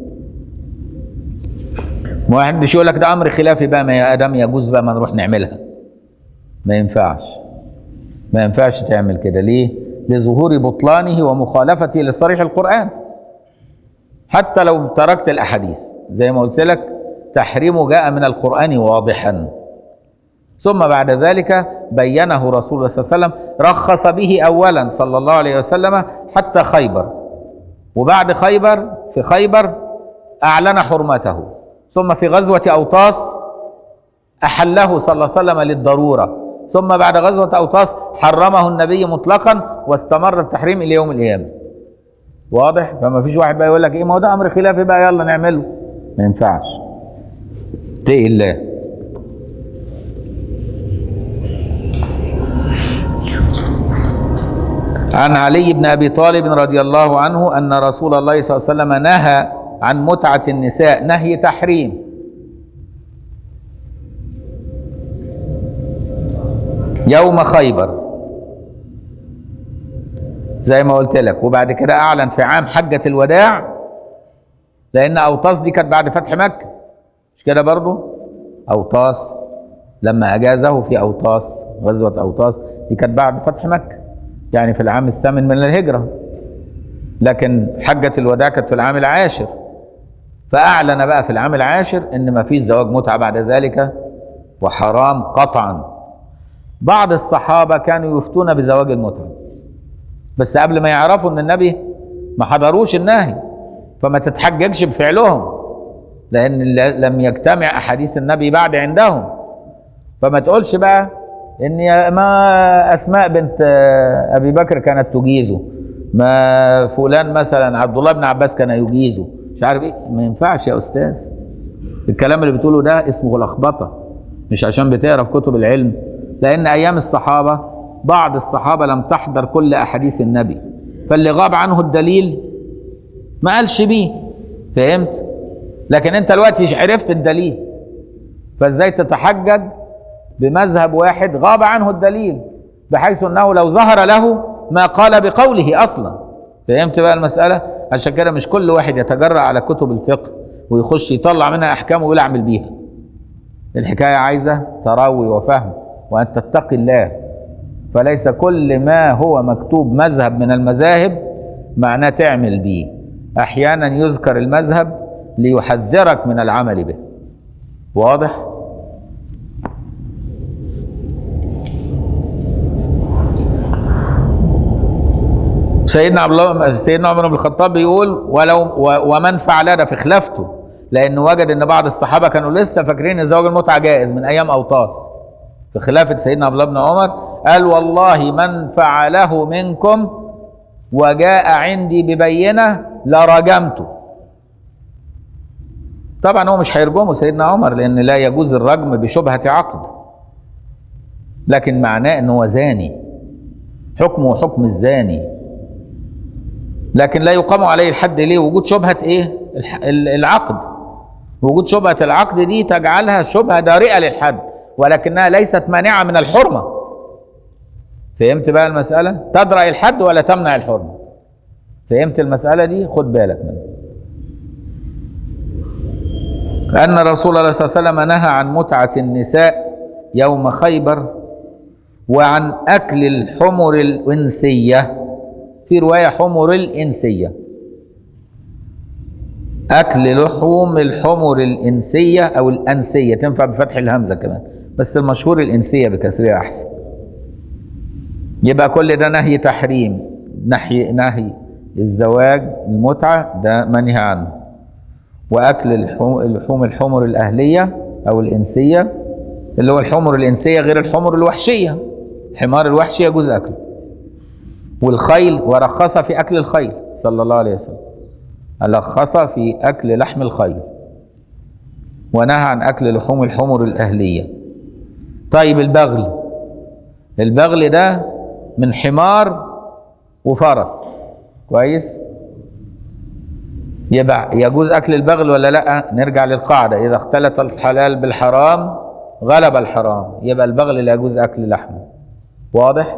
واحد مش يقول لك ده أمر خلافي بقى ما يا آدم يجوز بقى ما نروح نعملها ما ينفعش ما ينفعش تعمل كده ليه؟ لظهور بطلانه ومخالفته لصريح القرآن حتى لو تركت الأحاديث زي ما قلت لك تحريمه جاء من القرآن واضحا ثم بعد ذلك بينه رسول الله صلى الله عليه وسلم رخص به أولا صلى الله عليه وسلم حتى خيبر وبعد خيبر في خيبر أعلن حرمته ثم في غزوة أوطاس أحله صلى الله عليه وسلم للضرورة ثم بعد غزوة أوطاس حرمه النبي مطلقا واستمر التحريم إلى يوم القيامة واضح فما فيش واحد بقى يقول لك ايه ما هو ده امر خلافي بقى يلا نعمله ما ينفعش اتقي الله عن علي بن ابي طالب رضي الله عنه ان رسول الله صلى الله عليه وسلم نهى عن متعه النساء نهي تحريم يوم خيبر زي ما قلت لك وبعد كده اعلن في عام حجه الوداع لان اوطاس دي كانت بعد فتح مكه مش كده برضو اوطاس لما اجازه في اوطاس غزوه اوطاس دي كانت بعد فتح مكه يعني في العام الثامن من الهجره لكن حجه الوداع كانت في العام العاشر فاعلن بقى في العام العاشر ان ما فيش زواج متعه بعد ذلك وحرام قطعا بعض الصحابه كانوا يفتون بزواج المتعه بس قبل ما يعرفوا ان النبي ما حضروش النهي فما تتحججش بفعلهم لان لم يجتمع احاديث النبي بعد عندهم فما تقولش بقى ان يا ما اسماء بنت ابي بكر كانت تجيزه ما فلان مثلا عبد الله بن عباس كان يجيزه مش عارف ايه ما ينفعش يا استاذ الكلام اللي بتقوله ده اسمه لخبطه مش عشان بتقرا في كتب العلم لان ايام الصحابه بعض الصحابه لم تحضر كل احاديث النبي فاللي غاب عنه الدليل ما قالش بيه فهمت لكن انت دلوقتي عرفت الدليل فازاي تتحجج بمذهب واحد غاب عنه الدليل بحيث انه لو ظهر له ما قال بقوله اصلا فهمت بقى المساله عشان كده مش كل واحد يتجرأ على كتب الفقه ويخش يطلع منها احكام ويقول اعمل بيها الحكايه عايزه تروي وفهم وان تتقي الله فليس كل ما هو مكتوب مذهب من المذاهب معناه تعمل بيه احيانا يذكر المذهب ليحذرك من العمل به واضح سيدنا عبد الله سيدنا عمر بن الخطاب بيقول ولو ومن فعل ده في خلافته لانه وجد ان بعض الصحابه كانوا لسه فاكرين ان زواج المتعه جائز من ايام اوطاس في خلافه سيدنا عبد الله بن عمر قال والله من فعله منكم وجاء عندي ببينه لرجمته طبعا هو مش هيرجمه سيدنا عمر لان لا يجوز الرجم بشبهه عقد لكن معناه ان هو زاني حكمه حكم الزاني لكن لا يقام عليه الحد ليه وجود شبهه ايه العقد وجود شبهه العقد دي تجعلها شبهه دارئه للحد ولكنها ليست مانعه من الحرمه فهمت بقى المساله تدرأ الحد ولا تمنع الحرمه فهمت المساله دي خد بالك منها أن رسول الله صلى الله عليه وسلم نهى عن متعة النساء يوم خيبر وعن أكل الحمر الإنسية في رواية حمر الإنسية أكل لحوم الحمر الإنسية أو الأنسية تنفع بفتح الهمزة كمان بس المشهور الإنسية بكسرها أحسن يبقى كل ده نهي تحريم نهي نهي الزواج المتعة ده منهي عنه واكل اللحوم الحمر الاهليه او الانسيه اللي هو الحمر الانسيه غير الحمر الوحشيه حمار الوحش يجوز اكله والخيل ورخص في اكل الخيل صلى الله عليه وسلم رخص في اكل لحم الخيل ونهى عن اكل لحوم الحمر الاهليه طيب البغل البغل ده من حمار وفرس كويس يبقى يجوز اكل البغل ولا لا نرجع للقاعده اذا اختلط الحلال بالحرام غلب الحرام يبقى البغل لا يجوز اكل لحمه واضح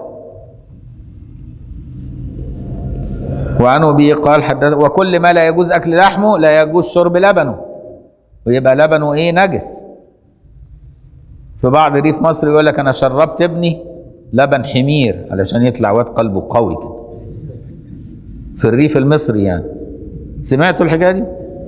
وعن ابي قال حدث وكل ما لا يجوز اكل لحمه لا يجوز شرب لبنه ويبقى لبنه ايه نجس في بعض ريف مصر يقول لك انا شربت ابني لبن حمير علشان يطلع واد قلبه قوي كده في الريف المصري يعني سمعتوا الحكايه دي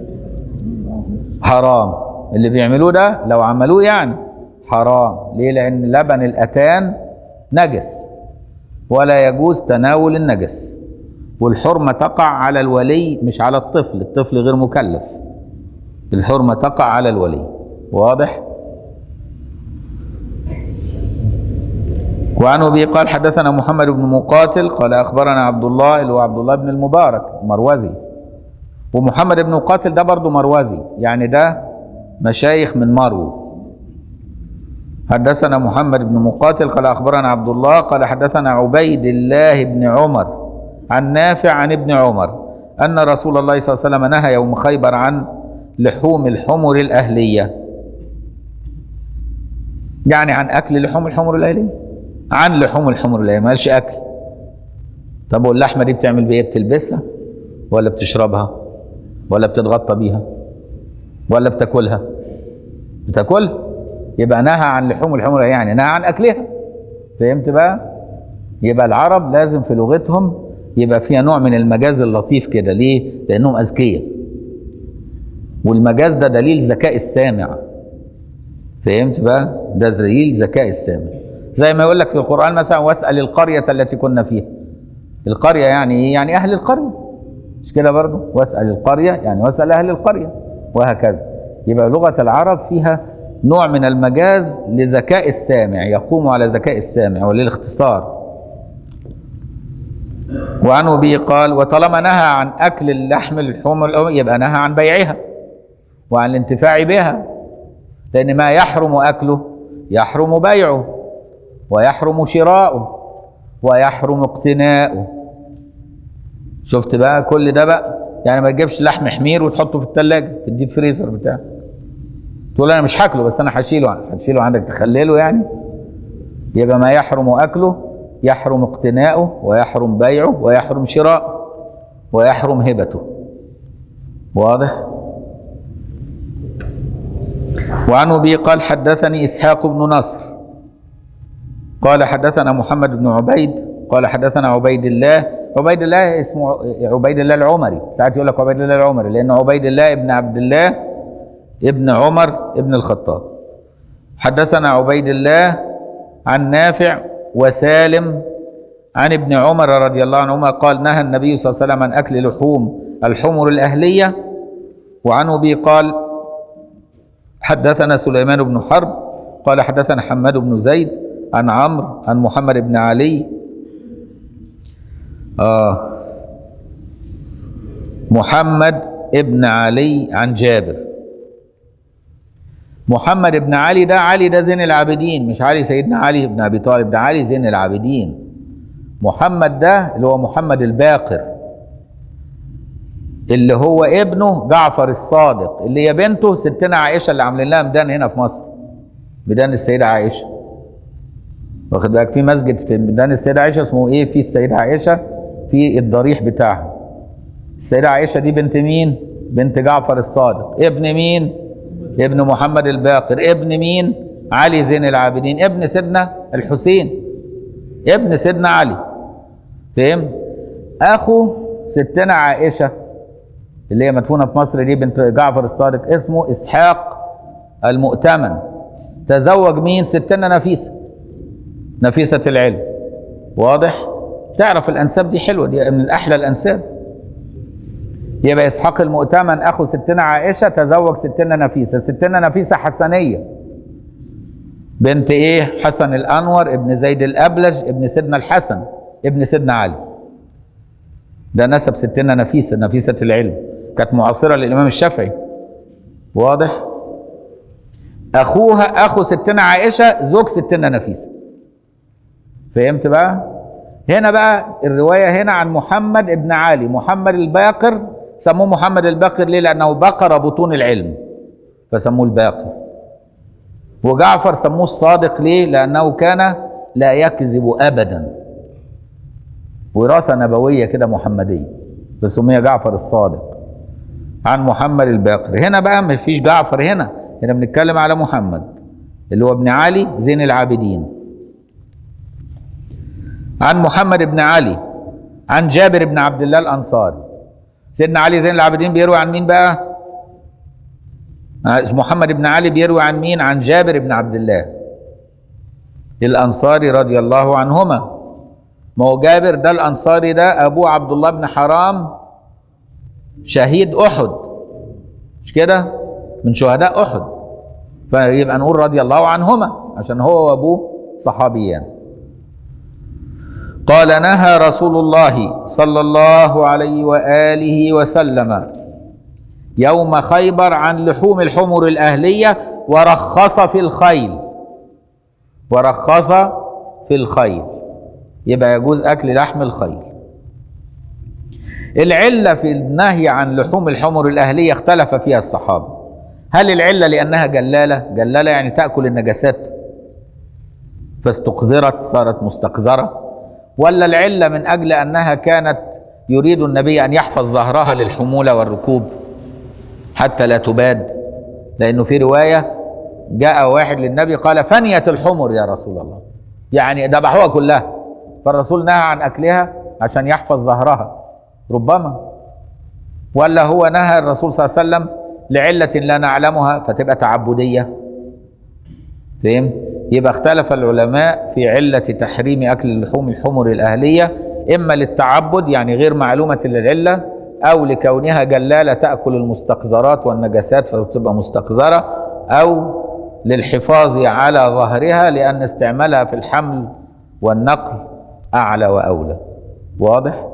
حرام اللي بيعملوه ده لو عملوه يعني حرام ليه لان لبن الاتان نجس ولا يجوز تناول النجس والحرمه تقع على الولي مش على الطفل الطفل غير مكلف الحرمة تقع على الولي واضح وعن ابي قال حدثنا محمد بن مقاتل قال اخبرنا عبد الله اللي هو عبد الله بن المبارك المروزي ومحمد بن مقاتل ده برضه مروزي يعني ده مشايخ من مرو حدثنا محمد بن مقاتل قال اخبرنا عبد الله قال حدثنا عبيد الله بن عمر عن نافع عن ابن عمر ان رسول الله صلى الله عليه وسلم نهى يوم خيبر عن لحوم الحمر الاهليه يعني عن اكل لحوم الحمر الاهليه عن لحوم الحمر الاهليه ما قالش اكل طب واللحمه دي بتعمل بايه بتلبسها ولا بتشربها ولا بتتغطى بيها ولا بتاكلها بتاكلها يبقى نهى عن لحوم الحمر يعني نهى عن اكلها فهمت بقى يبقى العرب لازم في لغتهم يبقى فيها نوع من المجاز اللطيف كده ليه لانهم اذكياء والمجاز ده دليل ذكاء السامع فهمت بقى ده دليل ذكاء السامع زي ما يقول لك في القران مثلا واسال القريه التي كنا فيها القريه يعني ايه يعني اهل القريه مش كده برضه واسال القريه يعني واسال اهل القريه وهكذا يبقى لغه العرب فيها نوع من المجاز لذكاء السامع يقوم على ذكاء السامع وللاختصار وعن ابي قال وطالما نهى عن اكل اللحم اللحوم الأم يبقى نهى عن بيعها وعن الانتفاع بها لان ما يحرم اكله يحرم بيعه ويحرم شراؤه ويحرم اقتناؤه شفت بقى كل ده بقى يعني ما تجيبش لحم حمير وتحطه في الثلاجه في الديب فريزر بتاعك تقول انا مش هاكله بس انا هشيله هتشيله عندك تخلله يعني يبقى ما يحرم اكله يحرم اقتناؤه ويحرم بيعه ويحرم شراؤه ويحرم هبته واضح وعن ابي قال حدثني اسحاق بن نصر قال حدثنا محمد بن عبيد قال حدثنا عبيد الله عبيد الله اسمه عبيد الله العمري ساعات يقول لك عبيد الله العمري لان عبيد الله ابن عبد الله ابن عمر ابن الخطاب حدثنا عبيد الله عن نافع وسالم عن ابن عمر رضي الله عنهما قال نهى النبي صلى الله عليه وسلم عن اكل لحوم الحمر الاهليه وعن ابي قال حدثنا سليمان بن حرب قال حدثنا حماد بن زيد عن عمرو عن محمد بن علي آه محمد ابن علي عن جابر محمد بن علي ده علي ده زين العابدين مش علي سيدنا علي بن ابي طالب ده علي زين العابدين محمد ده اللي هو محمد الباقر اللي هو ابنه جعفر الصادق اللي هي بنته ستنا عائشه اللي عاملين لها ميدان هنا في مصر ميدان السيده عائشه واخد بالك في مسجد في ميدان السيده عائشه اسمه ايه في السيده عائشه في الضريح بتاعها السيده عائشه دي بنت مين بنت جعفر الصادق ابن مين ابن محمد الباقر ابن مين علي زين العابدين ابن سيدنا الحسين ابن سيدنا علي فهم اخو ستنا عائشه اللي هي مدفونه في مصر دي بنت جعفر الصادق اسمه اسحاق المؤتمن تزوج مين ستنا نفيسه نفيسه العلم واضح تعرف الانساب دي حلوه دي من احلى الانساب يبقى اسحاق المؤتمن اخو ستنا عائشه تزوج ستنا نفيسه ستنا نفيسه حسنيه بنت ايه حسن الانور ابن زيد الابلج ابن سيدنا الحسن ابن سيدنا علي ده نسب ستنا نفيسه نفيسه العلم كانت معاصره للامام الشافعي واضح اخوها اخو ستنا عائشه زوج ستنا نفيسه فهمت بقى هنا بقى الروايه هنا عن محمد ابن علي محمد الباقر سموه محمد الباقر ليه لانه بقر بطون العلم فسموه الباقر وجعفر سموه الصادق ليه لانه كان لا يكذب ابدا وراثه نبويه كده محمديه فسمي جعفر الصادق عن محمد الباقر هنا بقى ما فيش جعفر هنا هنا بنتكلم على محمد اللي هو ابن علي زين العابدين عن محمد بن علي عن جابر بن عبد الله الانصاري سيدنا علي زين العابدين بيروي عن مين بقى محمد بن علي بيروي عن مين عن جابر بن عبد الله الانصاري رضي الله عنهما ما هو جابر ده الانصاري ده ابوه عبد الله بن حرام شهيد احد مش كده من شهداء احد فيبقى نقول رضي الله عنهما عشان هو وابوه صحابيان قال نهى رسول الله صلى الله عليه واله وسلم يوم خيبر عن لحوم الحمر الاهليه ورخص في الخيل ورخص في الخيل يبقى يجوز اكل لحم الخيل العله في النهي عن لحوم الحمر الاهليه اختلف فيها الصحابه هل العله لانها جلاله جلاله يعني تاكل النجاسات فاستقذرت صارت مستقذره ولا العله من اجل انها كانت يريد النبي ان يحفظ ظهرها للحموله والركوب حتى لا تباد لانه في روايه جاء واحد للنبي قال فنيت الحمر يا رسول الله يعني ذبحوها كلها فالرسول نهى عن اكلها عشان يحفظ ظهرها ربما ولا هو نهى الرسول صلى الله عليه وسلم لعلة لا نعلمها فتبقى تعبدية فهم؟ يبقى اختلف العلماء في علة تحريم أكل اللحوم الحمر الأهلية إما للتعبد يعني غير معلومة للعلة أو لكونها جلالة تأكل المستقذرات والنجاسات فتبقى مستقذرة أو للحفاظ على ظهرها لأن استعمالها في الحمل والنقل أعلى وأولى واضح؟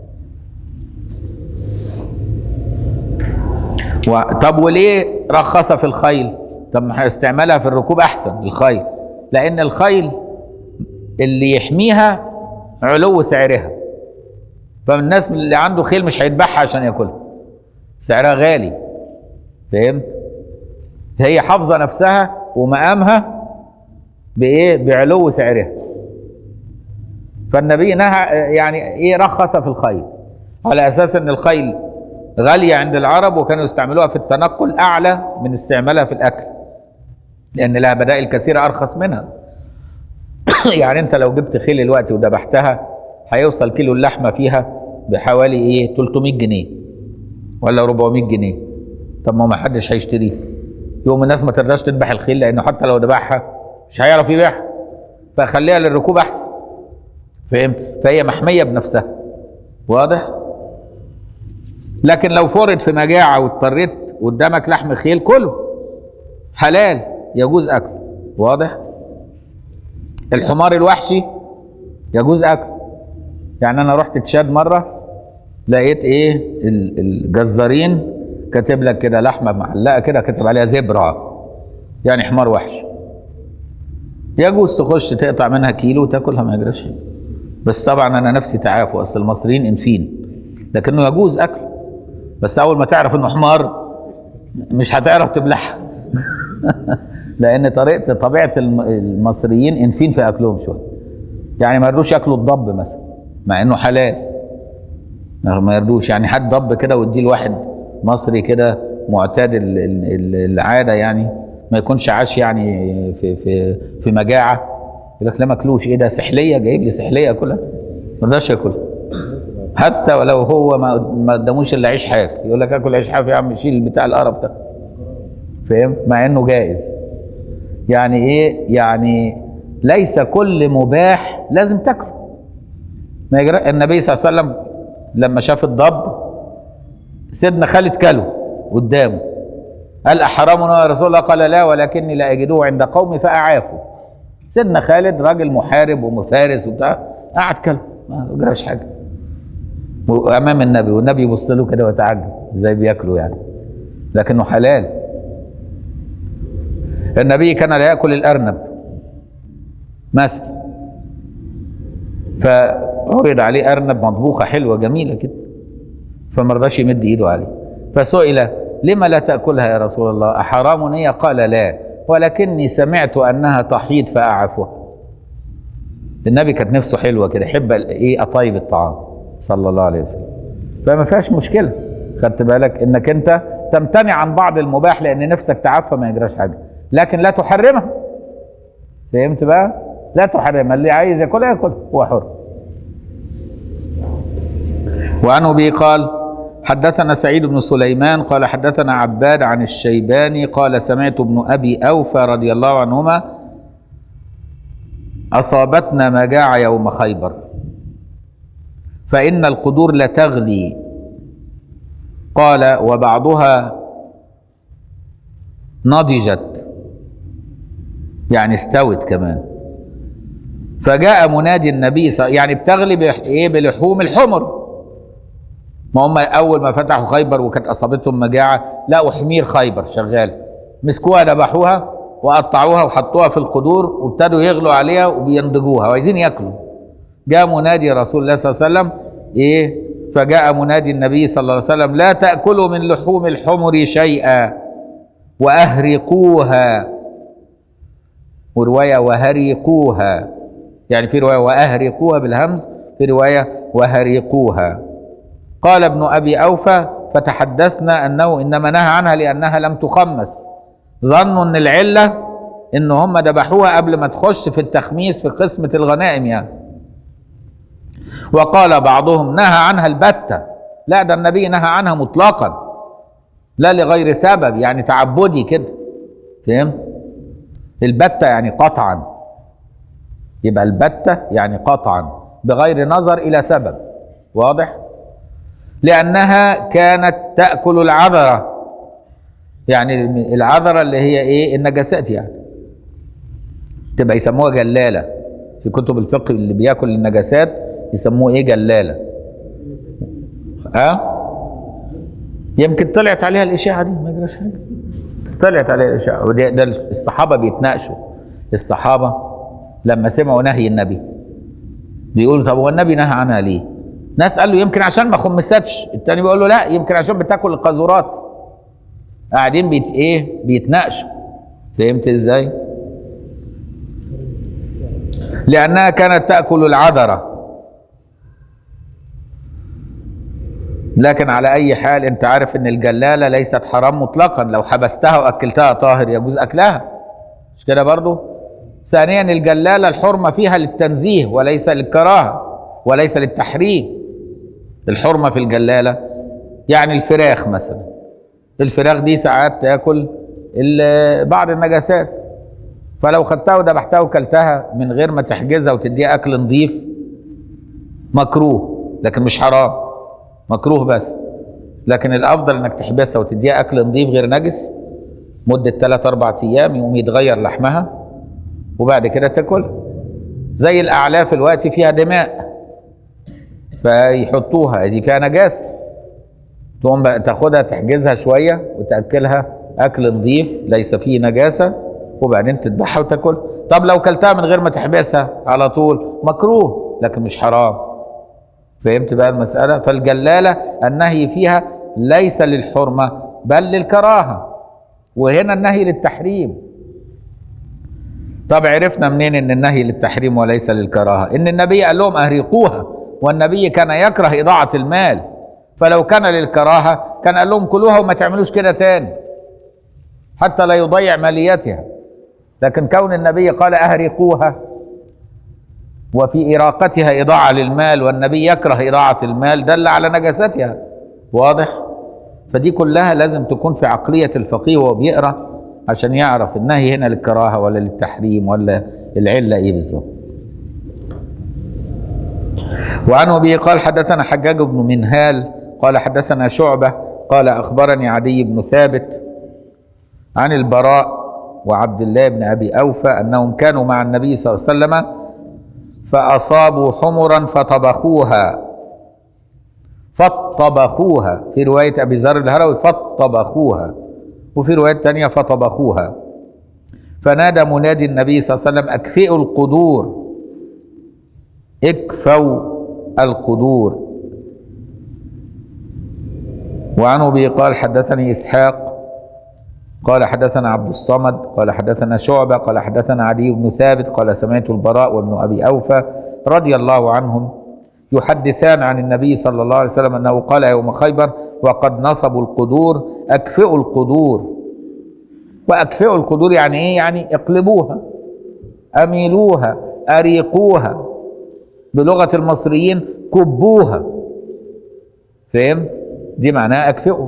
و... طب وليه رخص في الخيل؟ طب ما استعمالها في الركوب أحسن الخيل لأن الخيل اللي يحميها علو سعرها فالناس اللي عنده خيل مش هيذبحها عشان ياكلها سعرها غالي فهمت؟ هي حافظة نفسها ومقامها بإيه؟ بعلو سعرها فالنبي نهى يعني ايه رخص في الخيل على اساس ان الخيل غاليه عند العرب وكانوا يستعملوها في التنقل اعلى من استعمالها في الاكل لان لها بدائل كثيره ارخص منها يعني انت لو جبت خيل الوقت وذبحتها هيوصل كيلو اللحمه فيها بحوالي ايه 300 جنيه ولا 400 جنيه طب ما ما حدش هيشتريه يوم الناس ما ترضاش تذبح الخيل لانه حتى لو ذبحها مش هيعرف يبيعها فخليها للركوب احسن فهمت فهي محميه بنفسها واضح لكن لو فرض في مجاعه واضطريت قدامك لحم خيل كله حلال يجوز اكله واضح الحمار الوحشي يجوز اكله يعني انا رحت تشاد مره لقيت ايه ال- الجزارين كاتب لك كده لحمه معلقه كده كاتب عليها زبره يعني حمار وحش يجوز تخش تقطع منها كيلو وتاكلها ما يجراش حاجة. بس طبعا انا نفسي تعافوا اصل المصريين انفين لكنه يجوز اكله بس اول ما تعرف انه حمار مش هتعرف تبلعها لان طريقه طبيعه الم- المصريين انفين في اكلهم شويه يعني ما يرضوش ياكلوا الضب مثلا مع انه حلال ما ما يرضوش يعني حد ضب كده واديه لواحد مصري كده معتاد ال- ال- ال- العاده يعني ما يكونش عاش يعني في في في مجاعه يقول لك لا ماكلوش ايه ده سحليه جايب لي سحليه اكلها ما رضاش ياكلها حتى ولو هو ما ما قداموش الا عيش حاف يقول لك اكل عيش حاف يا عم شيل بتاع القرف ده فاهم مع انه جائز يعني ايه يعني ليس كل مباح لازم تاكله ما يجرى النبي صلى الله عليه وسلم لما شاف الضب سيدنا خالد كله قدامه قال أحرمنا يا رسول الله قال لا ولكني لا أجده عند قومي فأعافه سيدنا خالد راجل محارب ومفارس وبتاع قعد كله ما جراش حاجة امام النبي والنبي يبص له كده ويتعجب ازاي بياكلوا يعني لكنه حلال النبي كان لا ياكل الارنب مثلا فعرض عليه ارنب مطبوخه حلوه جميله كده فما رضاش يمد ايده عليه فسئل لما لا تاكلها يا رسول الله احرام هي قال لا ولكني سمعت انها تحيض فاعفها النبي كانت نفسه حلوه كده يحب ال- ايه اطيب الطعام صلى الله عليه وسلم فما فيهاش مشكله خدت بالك انك انت تمتنع عن بعض المباح لان نفسك تعفى ما يجراش حاجه لكن لا تحرمها فهمت بقى لا تحرمها اللي عايز ياكلها ياكلها هو حر وعن ابي قال حدثنا سعيد بن سليمان قال حدثنا عباد عن الشيباني قال سمعت ابن ابي اوفى رضي الله عنهما اصابتنا مجاعه يوم خيبر فإن القدور لتغلي قال وبعضها نضجت يعني استوت كمان فجاء منادي النبي صلى يعني بتغلب ايه بلحوم الحمر ما هم اول ما فتحوا خيبر وكانت اصابتهم مجاعه لقوا حمير خيبر شغال مسكوها ذبحوها وقطعوها وحطوها في القدور وابتدوا يغلوا عليها وبينضجوها وعايزين ياكلوا جاء منادي رسول الله صلى الله عليه وسلم ايه فجاء منادي النبي صلى الله عليه وسلم لا تاكلوا من لحوم الحمر شيئا واهرقوها وروايه وهرقوها يعني في روايه واهرقوها بالهمز في روايه وهرقوها قال ابن ابي اوفى فتحدثنا انه انما نهى عنها لانها لم تخمس ظنوا ان العله ان هم ذبحوها قبل ما تخش في التخميس في قسمه الغنائم يعني وقال بعضهم نهى عنها البتة لا ده النبي نهى عنها مطلقا لا لغير سبب يعني تعبدي كده فهمت البتة يعني قطعا يبقى البتة يعني قطعا بغير نظر إلى سبب واضح لأنها كانت تأكل العذرة يعني العذرة اللي هي إيه النجاسات يعني تبقى يسموها جلالة في كتب الفقه اللي بياكل النجاسات يسموه ايه جلاله ها أه؟ يمكن طلعت عليها الاشاعه دي ما يجراش حاجه طلعت عليها الاشاعه وده ده الصحابه بيتناقشوا الصحابه لما سمعوا نهي النبي بيقولوا طب هو النبي نهى عنها ليه؟ ناس قال له يمكن عشان ما خمستش التاني بيقول له لا يمكن عشان بتاكل القاذورات قاعدين بيت ايه بيتناقشوا فهمت ازاي؟ لأنها كانت تأكل العذرة لكن على أي حال أنت عارف أن الجلالة ليست حرام مطلقا لو حبستها وأكلتها طاهر يجوز أكلها مش كده برضو ثانيا الجلالة الحرمة فيها للتنزيه وليس للكراهة وليس للتحريم الحرمة في الجلالة يعني الفراخ مثلا الفراخ دي ساعات تاكل بعض النجاسات فلو خدتها وذبحتها وكلتها من غير ما تحجزها وتديها اكل نظيف مكروه لكن مش حرام مكروه بس لكن الافضل انك تحبسها وتديها اكل نظيف غير نجس مده 3 4 ايام يقوم يتغير لحمها وبعد كده تاكل زي الاعلاف الوقت فيها دماء فيحطوها دي فيها نجاسه تقوم بقى تاخدها تحجزها شويه وتاكلها اكل نظيف ليس فيه نجاسه وبعدين تذبحها وتاكل طب لو كلتها من غير ما تحبسها على طول مكروه لكن مش حرام فهمت بقى المسألة فالجلالة النهي فيها ليس للحرمة بل للكراهة وهنا النهي للتحريم طب عرفنا منين ان النهي للتحريم وليس للكراهة ان النبي قال لهم اهرقوها والنبي كان يكره اضاعة المال فلو كان للكراهة كان قال لهم كلوها وما تعملوش كده تاني حتى لا يضيع ماليتها لكن كون النبي قال اهرقوها وفي إراقتها إضاعة للمال والنبي يكره إضاعة المال دل على نجاستها واضح فدي كلها لازم تكون في عقلية الفقيه وهو بيقرأ عشان يعرف النهي هنا للكراهة ولا للتحريم ولا العلة إيه بالظبط وعن أبي قال حدثنا حجاج بن منهال قال حدثنا شعبة قال أخبرني عدي بن ثابت عن البراء وعبد الله بن أبي أوفى أنهم كانوا مع النبي صلى الله عليه وسلم فأصابوا حمرا فطبخوها فطبخوها في رواية أبي ذر الهروي فطبخوها وفي رواية تانية فطبخوها فنادى منادي النبي صلى الله عليه وسلم أكفئوا القدور اكفوا القدور وعن أبي قال حدثني إسحاق قال حدثنا عبد الصمد قال حدثنا شعبة قال حدثنا علي بن ثابت قال سمعت البراء وابن أبي أوفى رضي الله عنهم يحدثان عن النبي صلى الله عليه وسلم أنه قال يوم خيبر وقد نصبوا القدور أكفئوا القدور وأكفئوا القدور يعني إيه يعني اقلبوها أميلوها أريقوها بلغة المصريين كبوها فهمت دي معناها أكفئوا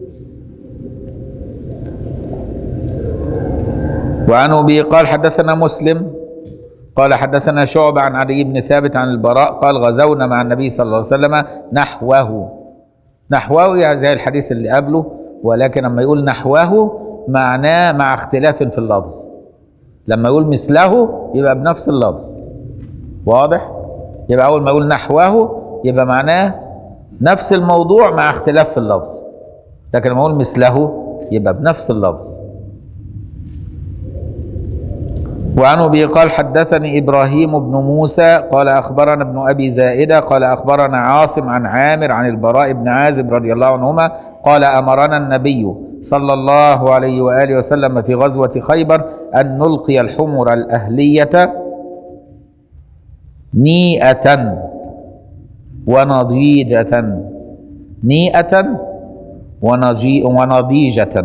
وعن ابي قال حدثنا مسلم قال حدثنا شعبة عن علي بن ثابت عن البراء قال غزونا مع النبي صلى الله عليه وسلم نحوه نحوه يعني زي الحديث اللي قبله ولكن لما يقول نحوه معناه مع اختلاف في اللفظ لما يقول مثله يبقى بنفس اللفظ واضح يبقى اول ما يقول نحوه يبقى معناه نفس الموضوع مع اختلاف في اللفظ لكن لما يقول مثله يبقى بنفس اللفظ وعن ابي قال حدثني ابراهيم بن موسى قال اخبرنا ابن ابي زائده قال اخبرنا عاصم عن عامر عن البراء بن عازب رضي الله عنهما قال امرنا النبي صلى الله عليه واله وسلم في غزوه خيبر ان نلقي الحمر الاهليه نيئه ونضيجه نيئه ونجي ونضيجه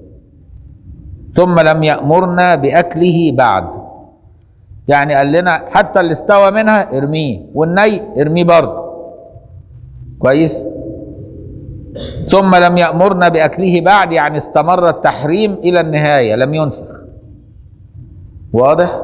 ثم لم يأمرنا بأكله بعد يعني قال لنا حتى اللي استوى منها ارميه والني ارميه برضه كويس ثم لم يأمرنا بأكله بعد يعني استمر التحريم إلى النهاية لم ينسخ واضح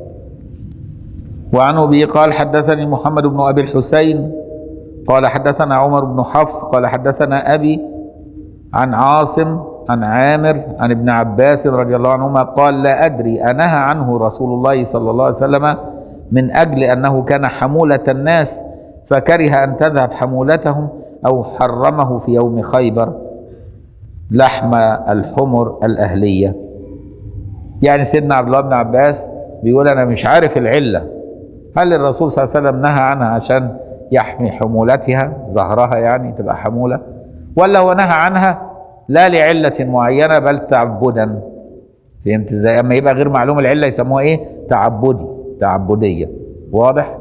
وعن أبي قال حدثني محمد بن أبي الحسين قال حدثنا عمر بن حفص قال حدثنا أبي عن عاصم عن عامر عن ابن عباس رضي الله عنهما قال لا أدري أنهى عنه رسول الله صلى الله عليه وسلم من أجل أنه كان حمولة الناس فكره أن تذهب حمولتهم أو حرمه في يوم خيبر لحم الحمر الأهلية يعني سيدنا عبد الله بن عباس بيقول أنا مش عارف العلة هل الرسول صلى الله عليه وسلم نهى عنها عشان يحمي حمولتها ظهرها يعني تبقى حمولة ولا هو نهى عنها لا لعلة معينة بل تعبدا فهمت ازاي اما يبقى غير معلوم العلة يسموها ايه تعبدي تعبدية واضح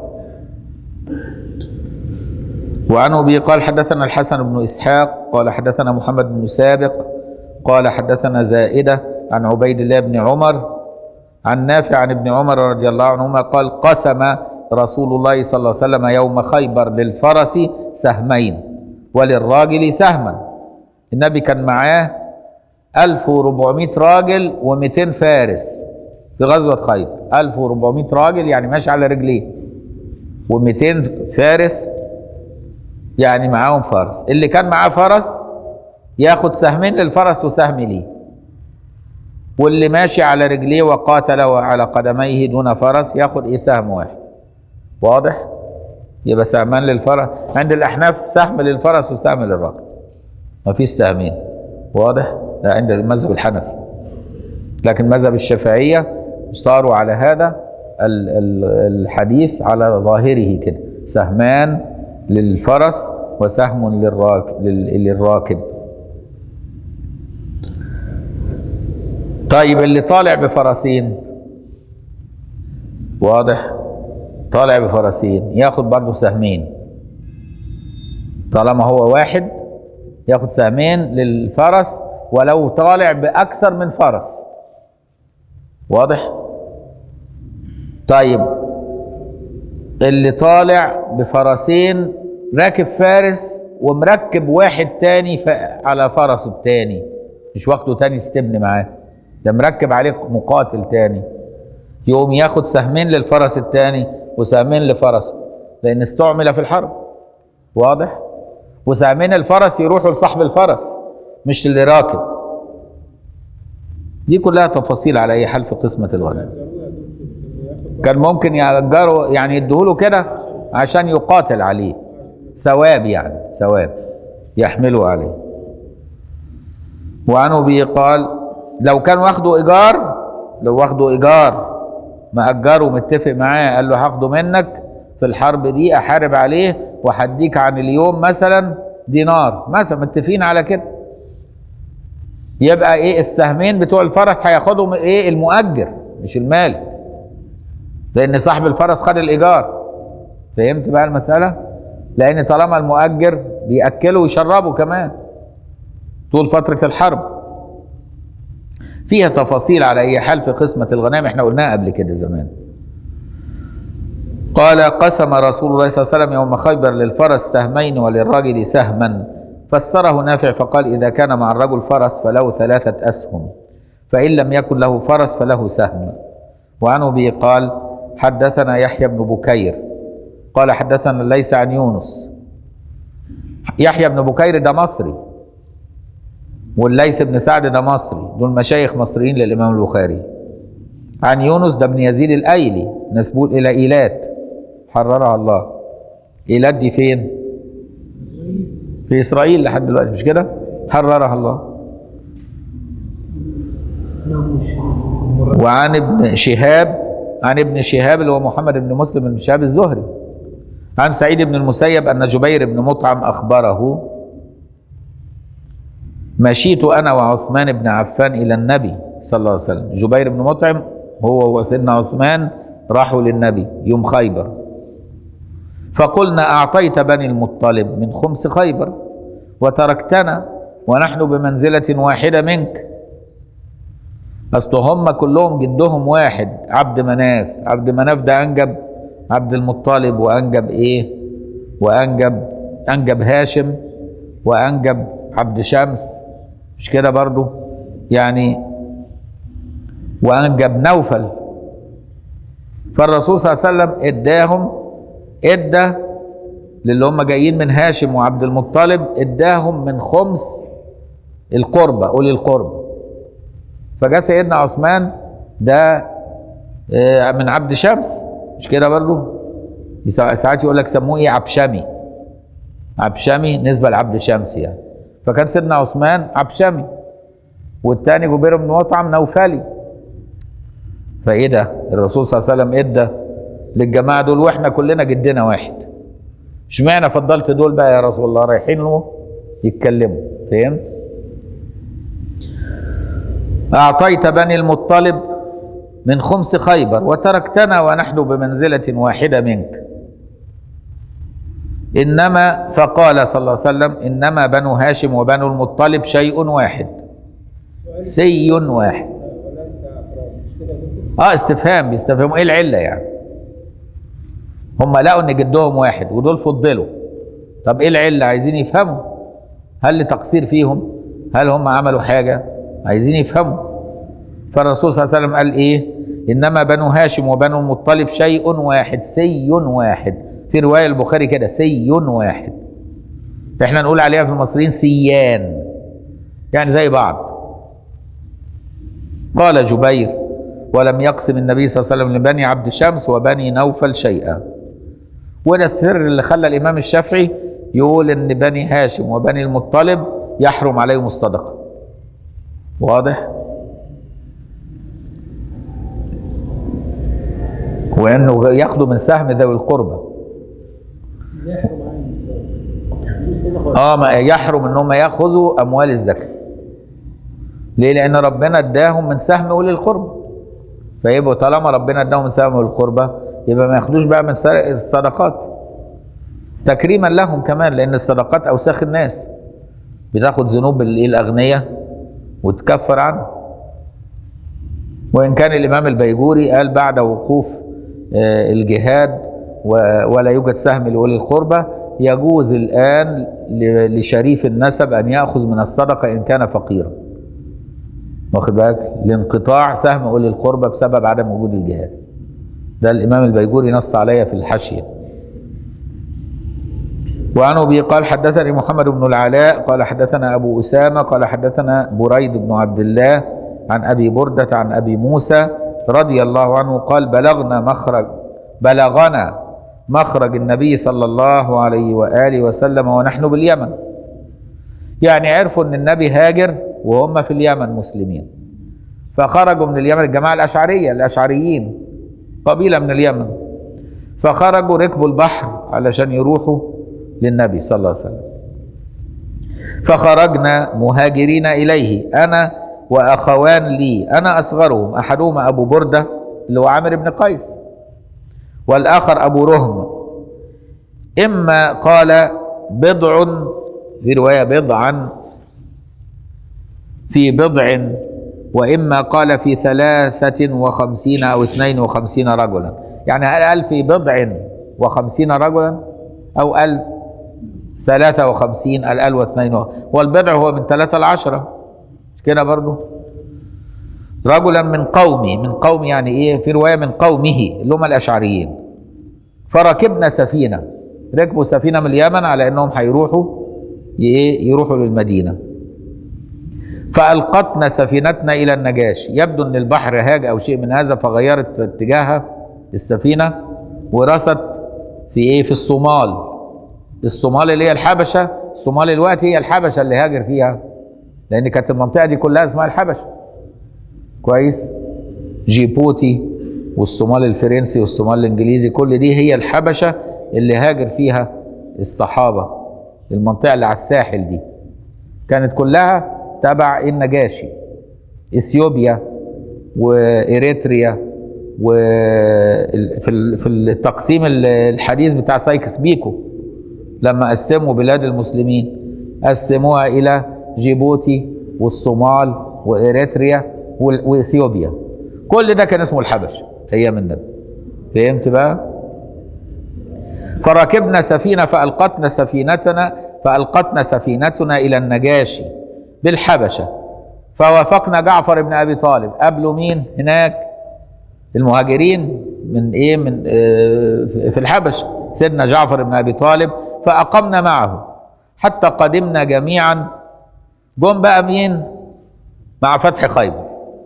وعن ابي قال حدثنا الحسن بن اسحاق قال حدثنا محمد بن سابق قال حدثنا زائدة عن عبيد الله بن عمر عن نافع عن ابن عمر رضي الله عنهما قال قسم رسول الله صلى الله عليه وسلم يوم خيبر للفرس سهمين وللراجل سهما النبي كان معاه 1400 راجل و200 فارس في غزوة خيبر 1400 راجل يعني ماشي على رجليه و200 فارس يعني معاهم فرس اللي كان معاه فرس ياخد سهمين للفرس وسهم ليه واللي ماشي على رجليه وقاتل على قدميه دون فرس ياخد ايه سهم واحد واضح يبقى سهمان للفرس عند الاحناف سهم للفرس وسهم للراجل ما فيش سهمين واضح ده عند المذهب الحنفي لكن مذهب الشافعية صاروا على هذا ال- ال- الحديث على ظاهره كده سهمان للفرس وسهم للراكب, للراكب طيب اللي طالع بفرسين واضح طالع بفرسين ياخد برضه سهمين طالما هو واحد ياخد سهمين للفرس ولو طالع بأكثر من فرس واضح طيب اللي طالع بفرسين راكب فارس ومركب واحد تاني ف- على فرسه التاني مش واخده تاني استبن معاه ده مركب عليه مقاتل تاني يقوم ياخد سهمين للفرس التاني وسهمين لفرسه لان استعمل في الحرب واضح وسهمين الفرس يروحوا لصاحب الفرس مش اللي راكب دي كلها تفاصيل على اي حال في قسمه الغنم كان ممكن يأجروا يعني يديهوله كده عشان يقاتل عليه ثواب يعني ثواب يحمله عليه وعن ابي قال لو كان واخده ايجار لو واخده ايجار مأجره متفق معاه قال له هاخده منك في الحرب دي احارب عليه وهديك عن اليوم مثلا دينار مثلا متفقين على كده يبقى ايه السهمين بتوع الفرس هياخدهم ايه المؤجر مش المالك لان صاحب الفرس خد الايجار فهمت بقى المساله لان طالما المؤجر بياكله ويشربه كمان طول فتره الحرب فيها تفاصيل على اي حال في قسمه الغنائم احنا قلناها قبل كده زمان قال قسم رسول الله صلى الله عليه وسلم يوم خيبر للفرس سهمين وللرجل سهما فسره نافع فقال إذا كان مع الرجل فرس فله ثلاثة أسهم فإن لم يكن له فرس فله سهم وعن أبي قال حدثنا يحيى بن بكير قال حدثنا ليس عن يونس يحيى بن بكير ده مصري والليث بن سعد ده مصري دول مشايخ مصريين للإمام البخاري عن يونس ده بن يزيد الأيلي مسبوق إلى إيلات حررها الله إيلات دي فين؟ في إسرائيل لحد دلوقتي مش كده؟ حررها الله وعن ابن شهاب عن ابن شهاب اللي هو محمد بن مسلم بن شهاب الزهري عن سعيد بن المسيب أن جبير بن مطعم أخبره مشيت أنا وعثمان بن عفان إلى النبي صلى الله عليه وسلم جبير بن مطعم هو وسيدنا عثمان راحوا للنبي يوم خيبر فقلنا أعطيت بني المطلب من خمس خيبر وتركتنا ونحن بمنزلة واحدة منك أصل هم كلهم جدهم واحد عبد مناف عبد مناف ده أنجب عبد المطلب وأنجب إيه وأنجب أنجب هاشم وأنجب عبد شمس مش كده برضو يعني وأنجب نوفل فالرسول صلى الله عليه وسلم اداهم ادى للي هم جايين من هاشم وعبد المطلب اداهم من خمس القربة أولي القربة فجاء سيدنا عثمان ده آه، من عبد شمس مش كده برضو يسا- ساعات يقول لك سموه ايه عبشمي عبشمي نسبة لعبد شمس يعني فكان سيدنا عثمان عبشمي والتاني جبير بن مطعم نوفلي فايه ده الرسول صلى الله عليه وسلم ادى للجماعه دول واحنا كلنا جدنا واحد اشمعنى فضلت دول بقى يا رسول الله رايحين له يتكلموا فهمت اعطيت بني المطلب من خمس خيبر وتركتنا ونحن بمنزله واحده منك انما فقال صلى الله عليه وسلم انما بنو هاشم وبنو المطلب شيء واحد سي واحد اه استفهام بيستفهموا ايه العله يعني هم لقوا ان جدهم واحد ودول فضلوا طب ايه العله عايزين يفهموا هل لتقصير فيهم هل هم عملوا حاجه عايزين يفهموا فالرسول صلى الله عليه وسلم قال ايه انما بنو هاشم وبنو المطلب شيء واحد سي واحد في روايه البخاري كده سي واحد احنا نقول عليها في المصريين سيان يعني زي بعض قال جبير ولم يقسم النبي صلى الله عليه وسلم لبني عبد شمس وبني نوفل شيئا وده السر اللي خلى الامام الشافعي يقول ان بني هاشم وبني المطلب يحرم عليهم الصدقه واضح وانه ياخدوا من سهم ذوي القربى يحرم عن النساء اه ما يحرم ان هم ياخذوا اموال الزكاه ليه لان ربنا اداهم من سهم اولي القربى فيبقوا طالما ربنا اداهم من سهم اولي القربى يبقى ما ياخدوش بقى من سر- الصدقات تكريما لهم كمان لان الصدقات اوساخ الناس بتاخد ذنوب ال- الاغنياء وتكفر عنه وان كان الامام البيجوري قال بعد وقوف آه، الجهاد و- ولا يوجد سهم لاولي القربى يجوز الان ل- لشريف النسب ان ياخذ من الصدقه ان كان فقيرا واخد بالك لانقطاع سهم اولي القربى بسبب عدم وجود الجهاد ده الامام البيجوري نص عليها في الحاشيه وعن ابي قال حدثني محمد بن العلاء قال حدثنا ابو اسامه قال حدثنا بريد بن عبد الله عن ابي برده عن ابي موسى رضي الله عنه قال بلغنا مخرج بلغنا مخرج النبي صلى الله عليه واله وسلم ونحن باليمن يعني عرفوا ان النبي هاجر وهم في اليمن مسلمين فخرجوا من اليمن الجماعه الاشعريه الاشعريين قبيله من اليمن فخرجوا ركبوا البحر علشان يروحوا للنبي صلى الله عليه وسلم فخرجنا مهاجرين اليه انا واخوان لي انا اصغرهم احدهما ابو برده اللي هو عامر بن قيس والاخر ابو رهم اما قال بضع في روايه بضعا في بضع واما قال في ثلاثه وخمسين او اثنين وخمسين رجلا يعني هل قال في بضع وخمسين رجلا او قال ثلاثة وخمسين الأل واثنين و- والبضع هو من ثلاثة لعشرة مش كده برضو رجلا من قومي من قوم يعني ايه في رواية من قومه اللي هم الأشعريين فركبنا سفينة ركبوا سفينة من اليمن على انهم هيروحوا ي- ايه يروحوا للمدينة فألقتنا سفينتنا إلى النجاشي يبدو أن البحر هاج أو شيء من هذا فغيرت اتجاهها السفينة ورست في إيه في الصومال الصومال اللي هي الحبشة الصومال الوقت هي الحبشة اللي هاجر فيها لأن كانت المنطقة دي كلها اسمها الحبشة كويس جيبوتي والصومال الفرنسي والصومال الانجليزي كل دي هي الحبشه اللي هاجر فيها الصحابه المنطقه اللي على الساحل دي كانت كلها تبع النجاشي اثيوبيا واريتريا وفي في التقسيم الحديث بتاع سايكس بيكو لما قسموا بلاد المسلمين قسموها الى جيبوتي والصومال واريتريا واثيوبيا كل ده كان اسمه الحبش ايام النبي فهمت بقى فركبنا سفينه فالقتنا سفينتنا فالقتنا سفينتنا الى النجاشي بالحبشه فوافقنا جعفر بن ابي طالب قابلوا مين هناك المهاجرين من ايه من آه في الحبش سيدنا جعفر بن ابي طالب فاقمنا معه حتى قدمنا جميعا جم بقى مين مع فتح خيبر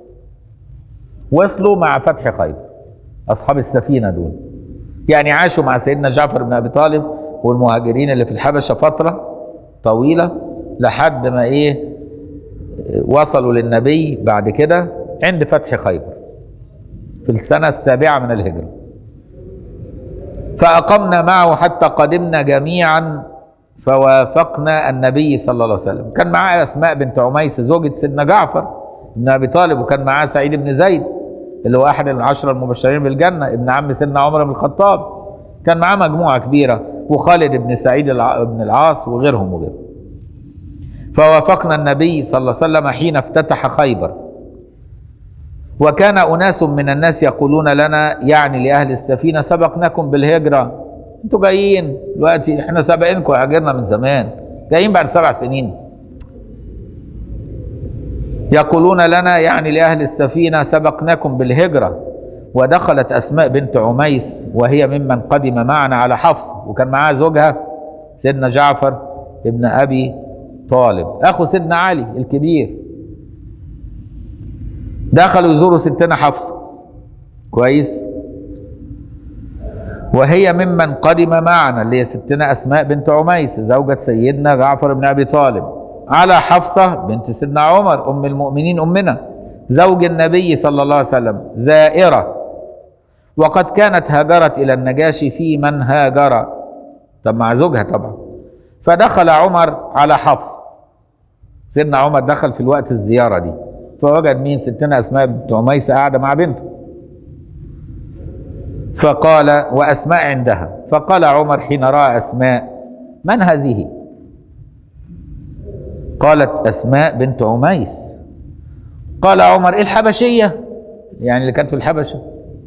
وصلوا مع فتح خيبر اصحاب السفينه دول يعني عاشوا مع سيدنا جعفر بن ابي طالب والمهاجرين اللي في الحبشه فتره طويله لحد ما ايه وصلوا للنبي بعد كده عند فتح خيبر في السنه السابعه من الهجره فاقمنا معه حتى قدمنا جميعا فوافقنا النبي صلى الله عليه وسلم كان معاه اسماء بنت عميس زوجة سيدنا جعفر بن ابي طالب وكان معاه سعيد بن زيد اللي هو احد العشره المبشرين بالجنه ابن عم سيدنا عمر بن الخطاب كان معاه مجموعه كبيره وخالد بن سعيد بن العاص وغيرهم وغيرهم فوافقنا النبي صلى الله عليه وسلم حين افتتح خيبر وكان اناس من الناس يقولون لنا يعني لاهل السفينه سبقناكم بالهجره انتوا جايين دلوقتي احنا سابقينكم هاجرنا من زمان جايين بعد سبع سنين يقولون لنا يعني لأهل السفينة سبقناكم بالهجرة ودخلت أسماء بنت عميس وهي ممن قدم معنا على حفص وكان معاها زوجها سيدنا جعفر ابن أبي طالب أخو سيدنا علي الكبير دخلوا يزوروا ستنا حفصة كويس وهي ممن قدم معنا اللي هي ستنا أسماء بنت عميس زوجة سيدنا جعفر بن أبي طالب على حفصة بنت سيدنا عمر أم المؤمنين أمنا زوج النبي صلى الله عليه وسلم زائرة وقد كانت هاجرت إلى النجاشي في من هاجر طب مع زوجها طبعا فدخل عمر على حفصة سيدنا عمر دخل في الوقت الزيارة دي فوجد مين ستنا أسماء بنت عميس قاعدة مع بنته فقال وأسماء عندها فقال عمر حين رأى أسماء من هذه قالت أسماء بنت عميس قال عمر الحبشية يعني اللي كانت في الحبشة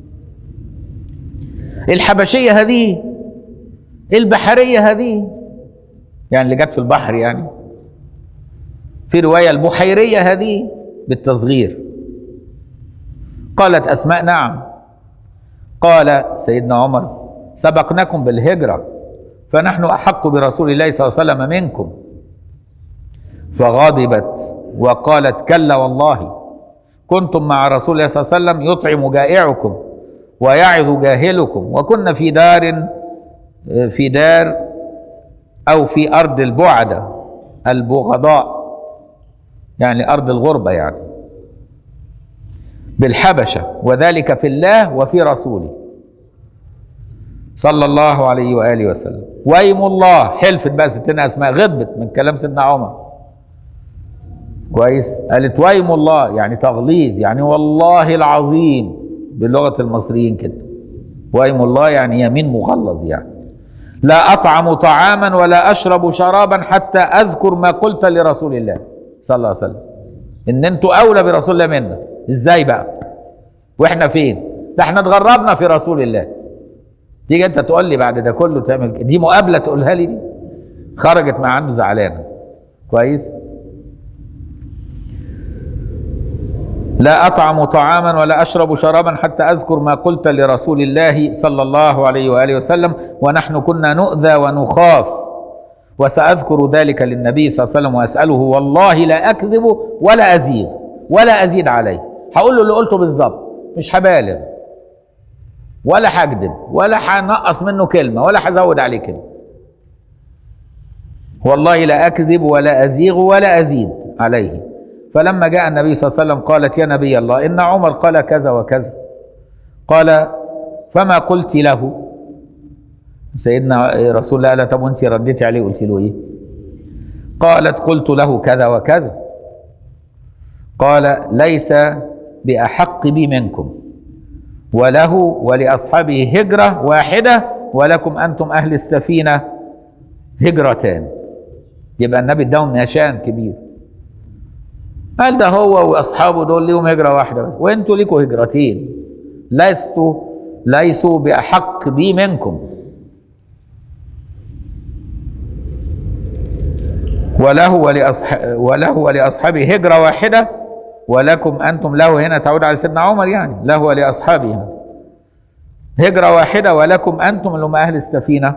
الحبشية هذه البحرية هذه يعني اللي جت في البحر يعني في رواية البحيرية هذه بالتصغير قالت أسماء نعم قال سيدنا عمر سبقناكم بالهجرة فنحن أحق برسول الله صلى الله عليه وسلم منكم فغضبت وقالت كلا والله كنتم مع رسول الله صلى الله عليه وسلم يطعم جائعكم ويعظ جاهلكم وكنا في دار في دار او في ارض البعدة البغضاء يعني ارض الغربة يعني بالحبشة وذلك في الله وفي رسوله صلى الله عليه واله وسلم وايم الله حلفت بقى ستنا اسماء غضبت من كلام سيدنا عمر كويس قالت وايم الله يعني تغليظ يعني والله العظيم بلغه المصريين كده وايم الله يعني يمين مغلظ يعني لا اطعم طعاما ولا اشرب شرابا حتى اذكر ما قلت لرسول الله صلى الله عليه وسلم ان انتوا اولى برسول الله منا ازاي بقى واحنا فين ده احنا اتغربنا في رسول الله تيجي انت تقول لي بعد ده كله تعمل كده. دي مقابله تقولها لي دي خرجت مع عنده زعلانه كويس لا اطعم طعاما ولا اشرب شرابا حتى اذكر ما قلت لرسول الله صلى الله عليه واله وسلم ونحن كنا نؤذى ونخاف وسأذكر ذلك للنبي صلى الله عليه وسلم وأسأله والله لا أكذب ولا أزيغ ولا أزيد عليه هقول له اللي قلته بالظبط مش هبالغ ولا هكذب ولا هنقص منه كلمة ولا هزود عليه كلمة والله لا أكذب ولا أزيغ ولا أزيد عليه فلما جاء النبي صلى الله عليه وسلم قالت يا نبي الله إن عمر قال كذا وكذا قال فما قلت له سيدنا رسول الله قال طب وانت رديتي عليه قلت له ايه قالت قلت له كذا وكذا قال ليس بأحق بي منكم وله ولأصحابه هجرة واحدة ولكم أنتم أهل السفينة هجرتان يبقى النبي اداهم نشان كبير قال ده هو واصحابه دول ليهم هجره واحده بس وانتوا ليكوا هجرتين لستوا ليسوا باحق بي منكم وله ولأصح... وله ولأصحابه هجرة واحدة ولكم أنتم له هنا تعود على سيدنا عمر يعني له ولأصحابه هجرة واحدة ولكم أنتم اللي هم أهل السفينة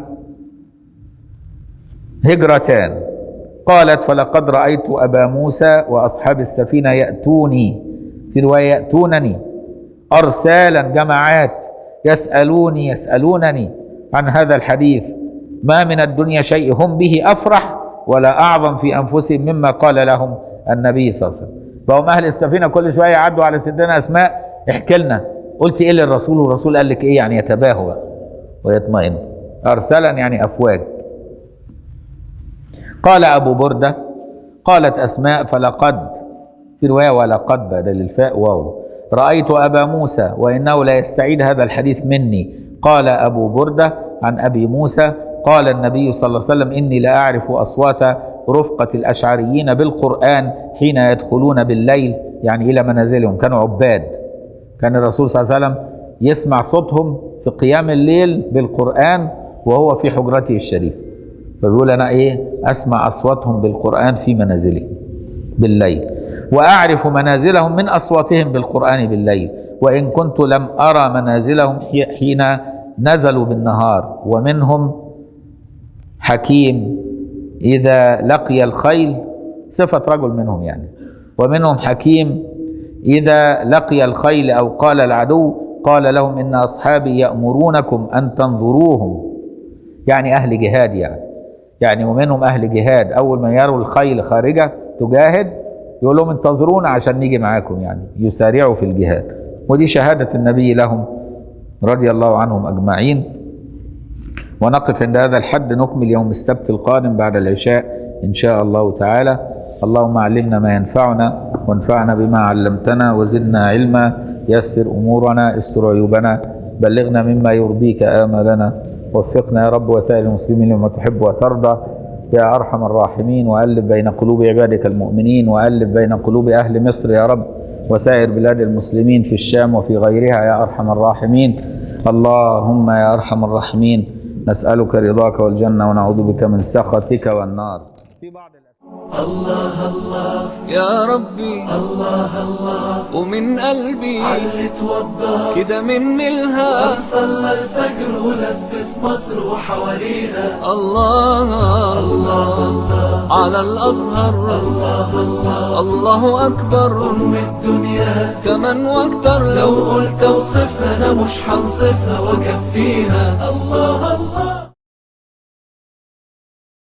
هجرتان قالت فلقد رأيت أبا موسى وأصحاب السفينة يأتوني في رواية يأتونني أرسالا جماعات يسألوني يسألونني عن هذا الحديث ما من الدنيا شيء هم به أفرح ولا أعظم في أنفسهم مما قال لهم النبي صلى الله عليه وسلم فهم أهل السفينة كل شوية يعدوا على سيدنا أسماء احكي لنا قلت إيه للرسول والرسول قال لك إيه يعني يتباهوا بقى ويطمئن أرسلا يعني أفواج قال أبو بردة قالت أسماء فلقد في رواية ولقد بدل الفاء واو رأيت أبا موسى وإنه لا يستعيد هذا الحديث مني قال أبو بردة عن أبي موسى قال النبي صلى الله عليه وسلم إني لا أعرف أصوات رفقة الأشعريين بالقرآن حين يدخلون بالليل يعني إلى منازلهم كانوا عباد كان الرسول صلى الله عليه وسلم يسمع صوتهم في قيام الليل بالقرآن وهو في حجرته الشريفة فبيقول أنا إيه أسمع أصواتهم بالقرآن في منازلهم بالليل وأعرف منازلهم من أصواتهم بالقرآن بالليل وإن كنت لم أرى منازلهم حين نزلوا بالنهار ومنهم حكيم إذا لقي الخيل صفة رجل منهم يعني ومنهم حكيم إذا لقي الخيل أو قال العدو قال لهم إن أصحابي يأمرونكم أن تنظروهم يعني أهل جهاد يعني يعني ومنهم أهل جهاد أول ما يروا الخيل خارجة تجاهد يقول لهم انتظرونا عشان نيجي معاكم يعني يسارعوا في الجهاد ودي شهادة النبي لهم رضي الله عنهم أجمعين ونقف عند هذا الحد نكمل يوم السبت القادم بعد العشاء إن شاء الله تعالى اللهم علمنا ما ينفعنا وانفعنا بما علمتنا وزدنا علما يسر أمورنا استر عيوبنا بلغنا مما يرضيك آمالنا وفقنا يا رب وسائر المسلمين لما تحب وترضى يا أرحم الراحمين وألف بين قلوب عبادك المؤمنين وألف بين قلوب أهل مصر يا رب وسائر بلاد المسلمين في الشام وفي غيرها يا أرحم الراحمين اللهم يا أرحم الراحمين نسألك رضاك والجنة ونعوذ بك من سخطك والنار في بعض يا ربي الله الله ومن قلبي علي توضى كده مني الها صلى الفجر ولف في مصر وحواليها الله الله على الأزهر الله الله الله أكبر أم الدنيا كمان واكتر لو لو قلت اوصفها انا مش هنصفها واكفيها الله الله